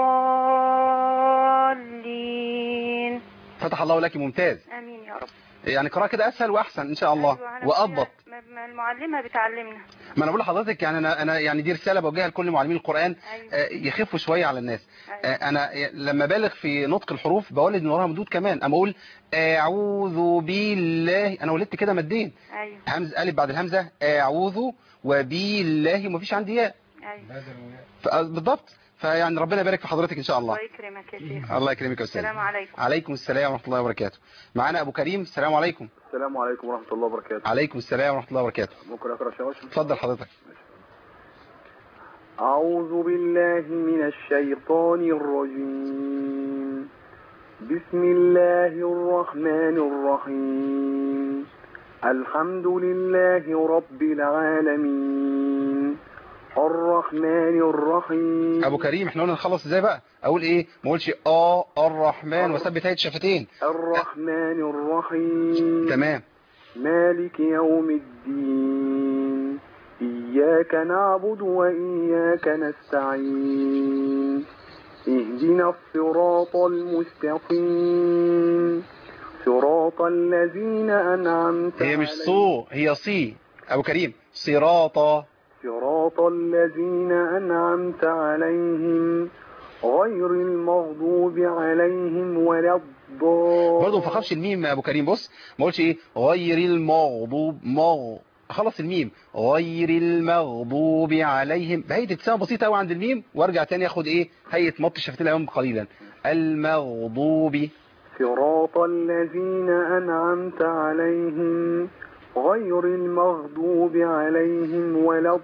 الضالين فتح الله لك ممتاز امين يا رب يعني قراءة كده اسهل واحسن ان شاء الله أيوة، أنا واضبط ما- ما المعلمة بتعلمنا ما انا بقول لحضرتك يعني انا انا يعني دي رساله بوجهها لكل معلمين القران أيوة. آه، يخفوا شويه على الناس آه، انا لما بالغ في نطق الحروف بولد من وراها مدود كمان اما اقول اعوذ بالله انا ولدت كده مدين ايوه همز الف بعد الهمزه اعوذ وبالله ومفيش عندي ياء ايوه ف- بالضبط فيعني ربنا يبارك في حضرتك ان شاء الله الله يكرمك يا شيخ الله يكرمك يا استاذ السلام عليكم عليكم السلام ورحمه الله وبركاته معانا ابو كريم السلام عليكم السلام عليكم ورحمة الله وبركاته عليكم السلام ورحمه الله وبركاته ممكن أقرأ شوية اتفضل حضرتك أعوذ بالله من الشيطان الرجيم بسم الله الرحمن الرحيم الحمد لله رب العالمين الرحمن الرحيم ابو كريم احنا قلنا نخلص ازاي بقى اقول ايه ما اقولش اه الرحمن واثبت هيئه الشفتين الرحمن الرحيم تمام مالك يوم الدين إياك نعبد وإياك نستعين اهدنا الصراط المستقيم صراط الذين أنعمت هي مش عليهم صو هي صي ابو كريم صراط صراط الذين أنعمت عليهم غير المغضوب عليهم ولا الضالين برضه ما فخمش الميم يا ابو كريم بص ما اقولش ايه غير المغضوب مغ خلص الميم غير المغضوب عليهم بهيئه ابتسامه بسيطه قوي عند الميم وارجع تاني اخد ايه هيئه مط الشفتين الامام قليلا المغضوب صراط الذين أنعمت عليهم غير المغضوب عليهم ولا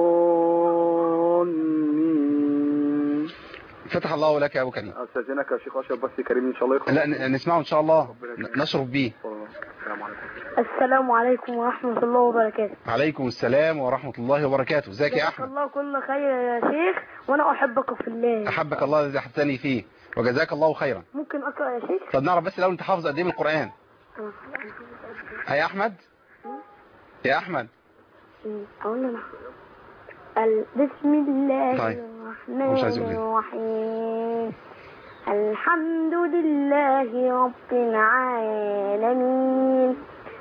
الضالين فتح الله لك يا ابو كريم أستاذنك يا شيخ أشرف بس كريم إن شاء الله يقرأ لا ن- نسمعه ان شاء الله ن- نشرب بيه السلام عليكم السلام عليكم ورحمة الله وبركاته عليكم السلام ورحمه الله وبركاته ازيك يا جزاك احمد الله كل خير يا شيخ وأنا أحبك في الله احبك الله الذي احبتني فيه وجزاك الله خيرا ممكن أقرأ يا شيخ طب نعرف بس الاول انت حافظ قد ايه من القران ها يا احمد يا احمد أقول أنا ال- بسم الله طيب. الرحمن مش عايز يقول إيه. الرحيم الحمد لله رب العالمين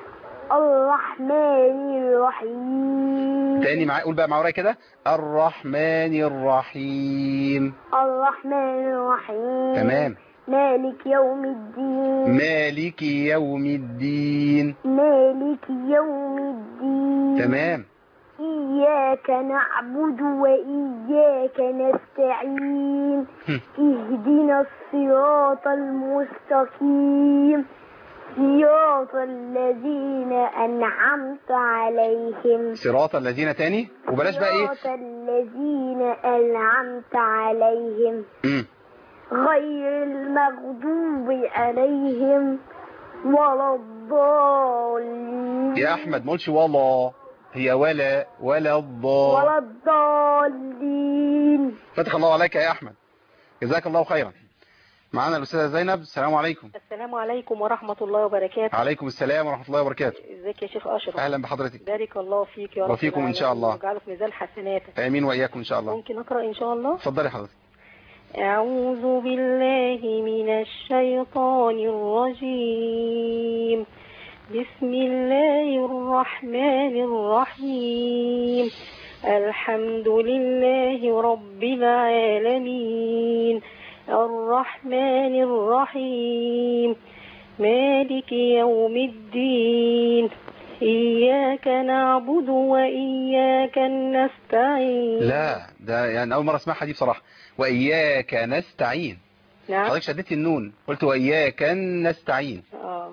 الرحمن الرحيم تاني معايا قول بقى معايا كده الرحمن الرحيم الرحمن الرحيم تمام مالك يوم الدين مالك يوم الدين مالك يوم الدين تمام إياك نعبد وإياك نستعين اهدنا الصراط المستقيم صراط الذين أنعمت عليهم صراط الذين تاني وبلاش بقى ايه صراط الذين أنعمت عليهم مم. غير المغضوب عليهم ولا الضالين يا احمد ما قلتش والله هي ولا ولا الضال ولا الضالين فتح الله عليك يا احمد جزاك الله خيرا معانا الاستاذه زينب السلام عليكم السلام عليكم ورحمة الله وبركاته عليكم السلام ورحمه الله وبركاته ازيك يا شيخ أشرف اهلا بحضرتك بارك الله فيك يا رب وفيكم إن شاء الله. واجعله في ميزان حسناتك امين واياكم ان شاء الله ممكن أقرأ إن شاء الله اتفضلي حضرتك أعوذ بالله من الشيطان الرجيم بسم الله الرحمن الرحيم الحمد لله رب العالمين الرحمن الرحيم مالك يوم الدين إياك نعبد وإياك نستعين لا ده يعني اول مره اسمعها دي بصراحه واياك نستعين نعم حضرتك شديتي النون قلت واياك نستعين آه.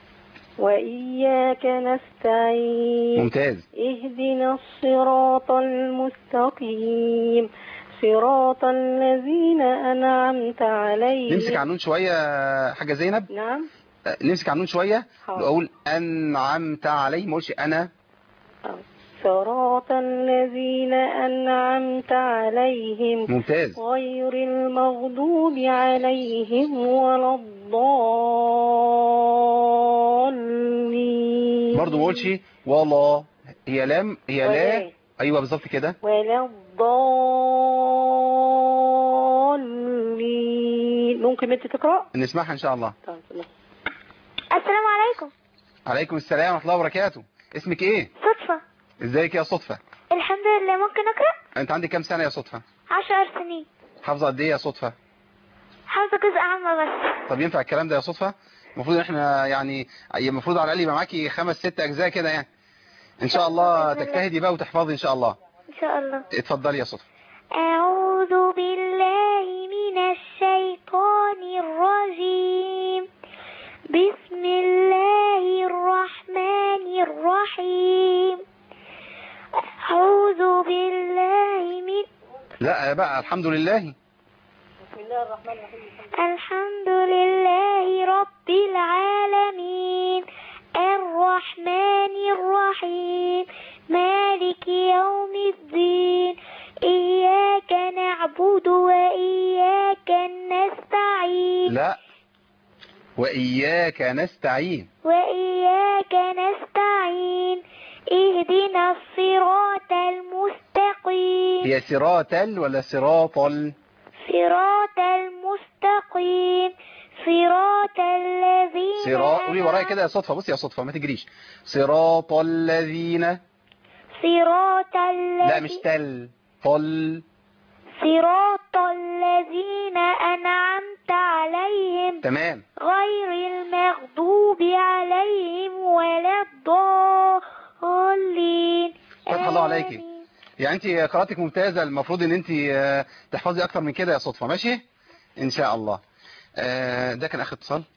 وإياك نستعين ممتاز اهدنا الصراط المستقيم صراط الذين أنعمت عليهم نمسك على النون شويه حاجه زينب نعم أه، نمسك على النون شويه حاضر. واقول انعمت عليه ما اقولش انا صراط الذين أنعمت عليهم ممتاز غير المغضوب عليهم ولا الضالين برضه ما اقولش والله هي لام هي لا ولا. ايوه بالظبط كده ولا الضالين ممكن انت تقرأ؟ نسمعها ان شاء الله طيب السلام عليكم عليكم السلام ورحمه الله وبركاته اسمك ايه صدفة ازيك يا صدفه الحمد لله ممكن أقرأ انت عندك كام سنه يا صدفه عشر سنين حافظه قد ايه يا صدفه حافظة جزء عامة بس طب ينفع الكلام ده يا صدفه المفروض ان احنا يعني المفروض على الاقل يبقى معاكي خمس ست اجزاء كده يعني ان شاء الله بإذن الله. تجتهدي بقى وتحفظي ان شاء الله إن شاء الله اتفضلي يا صدفه أعوذ بالله من الشيطان الرجيم بسم الله الرحمن الرحيم أعوذ بالله من لا بقى الحمد لله بسم الله الرحمن الرحيم الحمد لله رب العالمين الرحمن الرحيم مالك يوم الدين وإياك نستعين وإياك نستعين اهدنا الصراط المستقيم هي صراط ال ولا صراط ال صراط المستقيم صراط الذين صراط قولي ورايا كده يا صدفة بصي يا صدفة ما تجريش صراط الذين صراط لا مش الذين تل طل صراط الذين أنعمت عليهم تمام غير المغضوب عليهم ولا الضالين فتح الله عليك يعني انت قراءتك ممتازة المفروض ان انت آه، تحفظي اكتر من كده يا صدفة ماشي ان شاء الله آه، ده كان اخر اتصال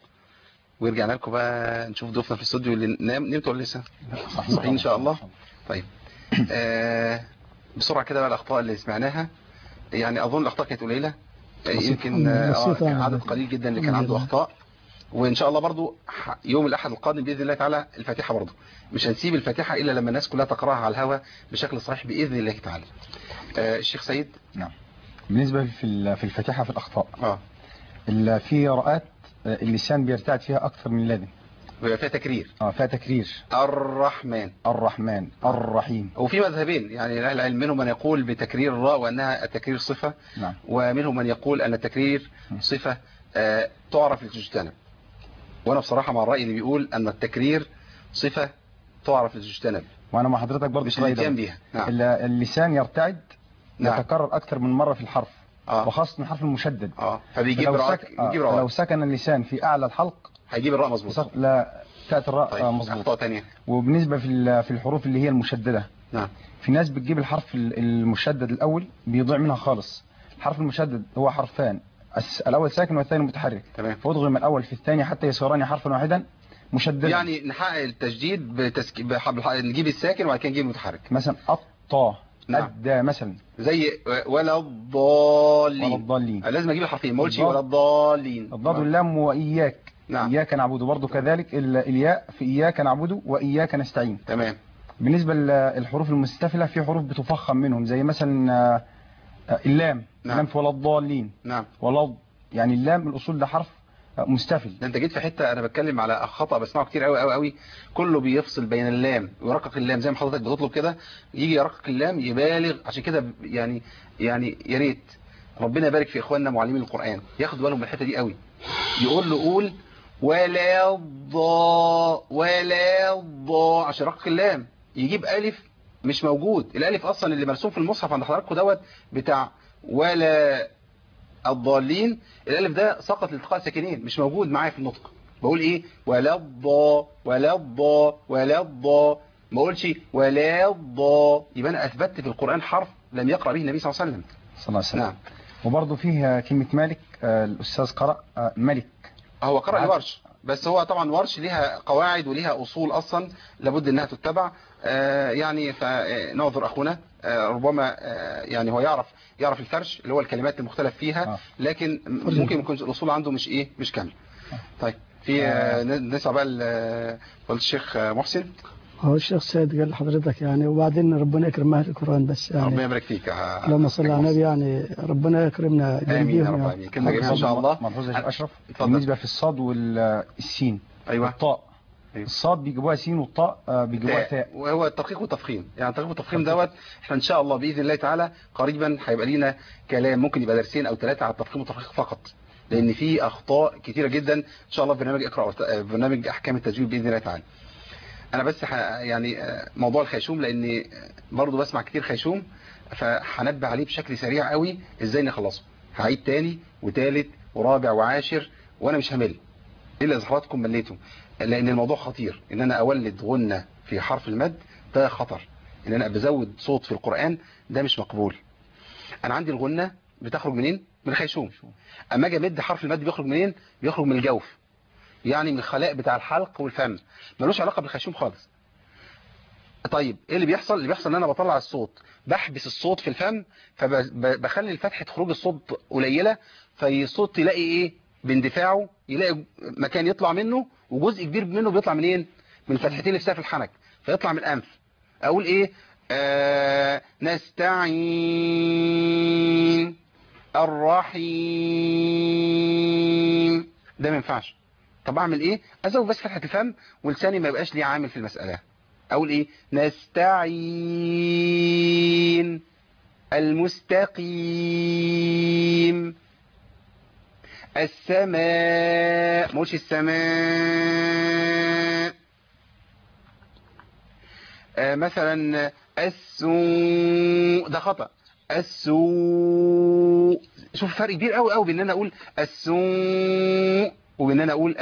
ورجعنا لكم بقى نشوف ضيوفنا في الاستوديو اللي نام نمتوا ولا لسه صحيح ان شاء الله طيب آه، بسرعة كده بقى الاخطاء اللي سمعناها يعني اظن الاخطاء كانت قليلة آه، بسيطة. يمكن آه، بسيطة كان يعني. عدد قليل جدا اللي كان الحمد عنده لله. اخطاء وان شاء الله برضو ح- يوم الاحد القادم باذن الله تعالى الفاتحه برضو مش هنسيب الفاتحه الا لما الناس كلها تقراها على الهواء بشكل صحيح باذن الله تعالى آه الشيخ سيد نعم بالنسبة في ال- في الفاتحة في الأخطاء اه ال- في رؤات آه، اللسان بيرتعد فيها أكثر من اللازم ويبقى فيها تكرير اه فيها تكرير الرحمن الرحمن الرحيم وفي مذهبين يعني اهل العلم منهم من يقول بتكرير الراء وانها التكرير صفه نعم ومنهم من يقول ان التكرير صفه آه تعرف لتجتنب وانا بصراحه مع الراي اللي بيقول ان التكرير صفه تعرف لتجتنب وأنا مع حضرتك برضه مش في الرأي ده. الاتيان بيها نعم ال- اللسان يرتعد نعم. يتكرر أكثر من مرة في الحرف آه. وخاصة الحرف المشدد اه فبيجيب فلو, راء سك... آه. يجيب فلو راء سكن اللسان في أعلى الحلق هيجيب الراء مظبوط سك... لا تأتي الراء طيب آه مظبوط اخطاء ثانيه وبالنسبة في ال- في الحروف اللي هي المشددة نعم في ناس بتجيب الحرف ال- المشدد الأول بيضيع منها خالص الحرف المشدد هو حرفان الس- الأول ساكن والثاني متحرك تمام فأضغم الأول في الثاني حتى يصيران حرفا واحدا مشددا يعني نحقق التجديد بتسك... بح... بح... نجيب الساكن وبعد كده نجيب المتحرك مثلا الطا نعم. أدى مثلا زي ولا الضالين ولا الضالين لازم اجيب الحرفين ما اقولش الضاد. ولا الضالين الضاد واللام وإياك نعم. إياك نعبد برضه كذلك ال- الياء في إياك نعبد وإياك نستعين تمام بالنسبة للحروف المستفلة في حروف بتفخم منهم زي مثلا آه، آه، اللام نعم. اللام في ولا الضالين نعم ولا الض- يعني اللام الأصول ده حرف آه، مستفل ده انت جيت في حته انا بتكلم على خطا بسمعه كتير قوي قوي قوي كله بيفصل بين اللام ويرقق اللام زي ما حضرتك بتطلب كده يجي يرقق اللام يبالغ عشان كده ب- يعني يعني يا ريت ربنا يبارك في اخواننا معلمين القران ياخدوا بالهم من الحته دي قوي يقول له قول ولا الضا ولا الضا عشان يرقق اللام يجيب الف مش موجود الالف اصلا اللي مرسوم في المصحف عند حضراتكم دوت بتاع ولا الضالين الالف ده سقط لالتقاء ساكنين مش موجود معايا في النطق بقول ايه ولا الضا ولا الضا ولا الضا ما اقولش ولا الضا يبقى انا اثبتت في القران حرف لم يقرا به النبي صلى الله عليه وسلم صلى الله عليه وسلم نعم وبرضه فيه كلمة مالك آه، الأستاذ قرأ آه، ملك هو قرأ نعم. لورش بس هو طبعا ورش ليها قواعد وليها أصول أصلا لابد أنها تتبع آه، يعني فنعذر أخونا آه، ربما آه، يعني هو يعرف يعرف الفرش اللي هو الكلمات المختلف فيها لكن ممكن يكون الأصول عنده مش إيه مش كامل طيب في آه، نسمع بقى ل- فضيلة الشيخ آه، محسن هو الشيخ سيد قال لحضرتك يعني وبعدين ربنا يكرم اهل القران بس ربنا يعني يبارك فيك يا اللهم صل على النبي يعني ربنا يكرمنا آمين يا جنبيهم رب يعني. العالمين كلمة جميلة إن شاء الله ملحوظة يا شيخ أشرف اتفضل. بالنسبة في الصاد والسين أيوة. والطاء الصاد بيجيبوها سين والطاء آه، بيجيبوها تاء. تاء وهو التدقيق والتفخيم يعني التدقيق والتفخيم دوت احنا ان شاء الله باذن الله تعالى قريبا هيبقى لينا كلام ممكن يبقى درسين او ثلاثه على التفخيم والتدقيق فقط لان في اخطاء كتيره جدا ان شاء الله في برنامج اقرا وت- آه، برنامج احكام التجويد باذن الله تعالى انا بس ح... يعني آه، موضوع الخيشوم لان برضه بسمع كتير خيشوم فهنبه عليه بشكل سريع قوي ازاي نخلصه هعيد تاني وتالت ورابع وعاشر وانا مش همل الا اذا حضراتكم مليتوا لان الموضوع خطير ان انا اولد غنة في حرف المد ده خطر ان انا بزود صوت في القرآن ده مش مقبول انا عندي الغنة بتخرج منين من الخيشوم اما اجي امد حرف المد بيخرج منين بيخرج من الجوف يعني من الخلاء بتاع الحلق والفم ملوش علاقة بالخيشوم خالص طيب ايه اللي بيحصل اللي بيحصل ان انا بطلع الصوت بحبس الصوت في الفم فبخلي الفتحة خروج الصوت قليلة فالصوت يلاقي ايه باندفاعه يلاقي مكان يطلع منه وجزء كبير منه بيطلع منين من الفتحتين اللي في سقف الحنك فيطلع من الانف اقول ايه آه نستعين الرحيم ده ما ينفعش طب اعمل ايه ازود بس فتحة الفم ولساني ما يبقاش ليه عامل في المسألة اقول ايه نستعين المستقيم السماء مش السماء آه مثلا السوء ده خطأ السوء شوف فرق كبير قوي قوي بين ان انا اقول السوء وبين ان انا اقول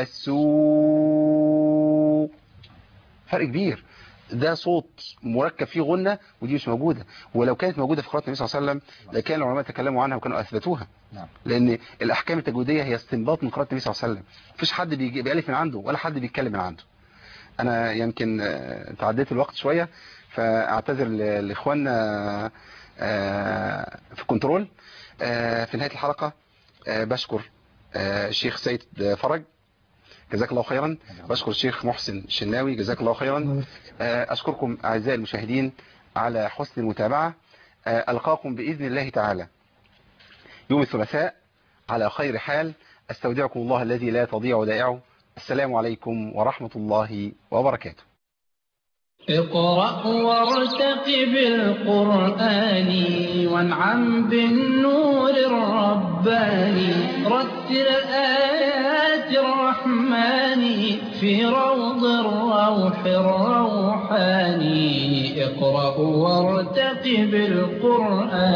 السوء فرق كبير ده صوت مركب فيه غنة ودي مش موجودة ولو كانت موجودة في قراءة النبي صلى الله عليه وسلم لكان العلماء تكلموا عنها وكانوا أثبتوها نعم لأن الأحكام التجويدية هي استنباط من قراءة النبي صلى الله عليه وسلم مفيش حد بيجي- بيألف من عنده ولا حد بيتكلم من عنده أنا يمكن آه، تعديت الوقت شوية فأعتذر ل- لإخواننا آه، في كنترول آه، في نهاية الحلقة آه، بشكر آه، الشيخ سيد فرج جزاك الله خيرا بشكر الشيخ محسن الشناوي جزاك الله خيرا آه، أشكركم أعزائي المشاهدين على حسن المتابعة آه، ألقاكم بإذن الله تعالى يوم الثلاثاء على خير حال أستودعكم الله الذي لا تضيع ودائعه السلام عليكم ورحمة الله وبركاته اقرأ وارتقب القرآن وانعم بالنور الرباني رتل آيات الرحمن في روض الروح الروحاني اقرأ وارتقب القرآن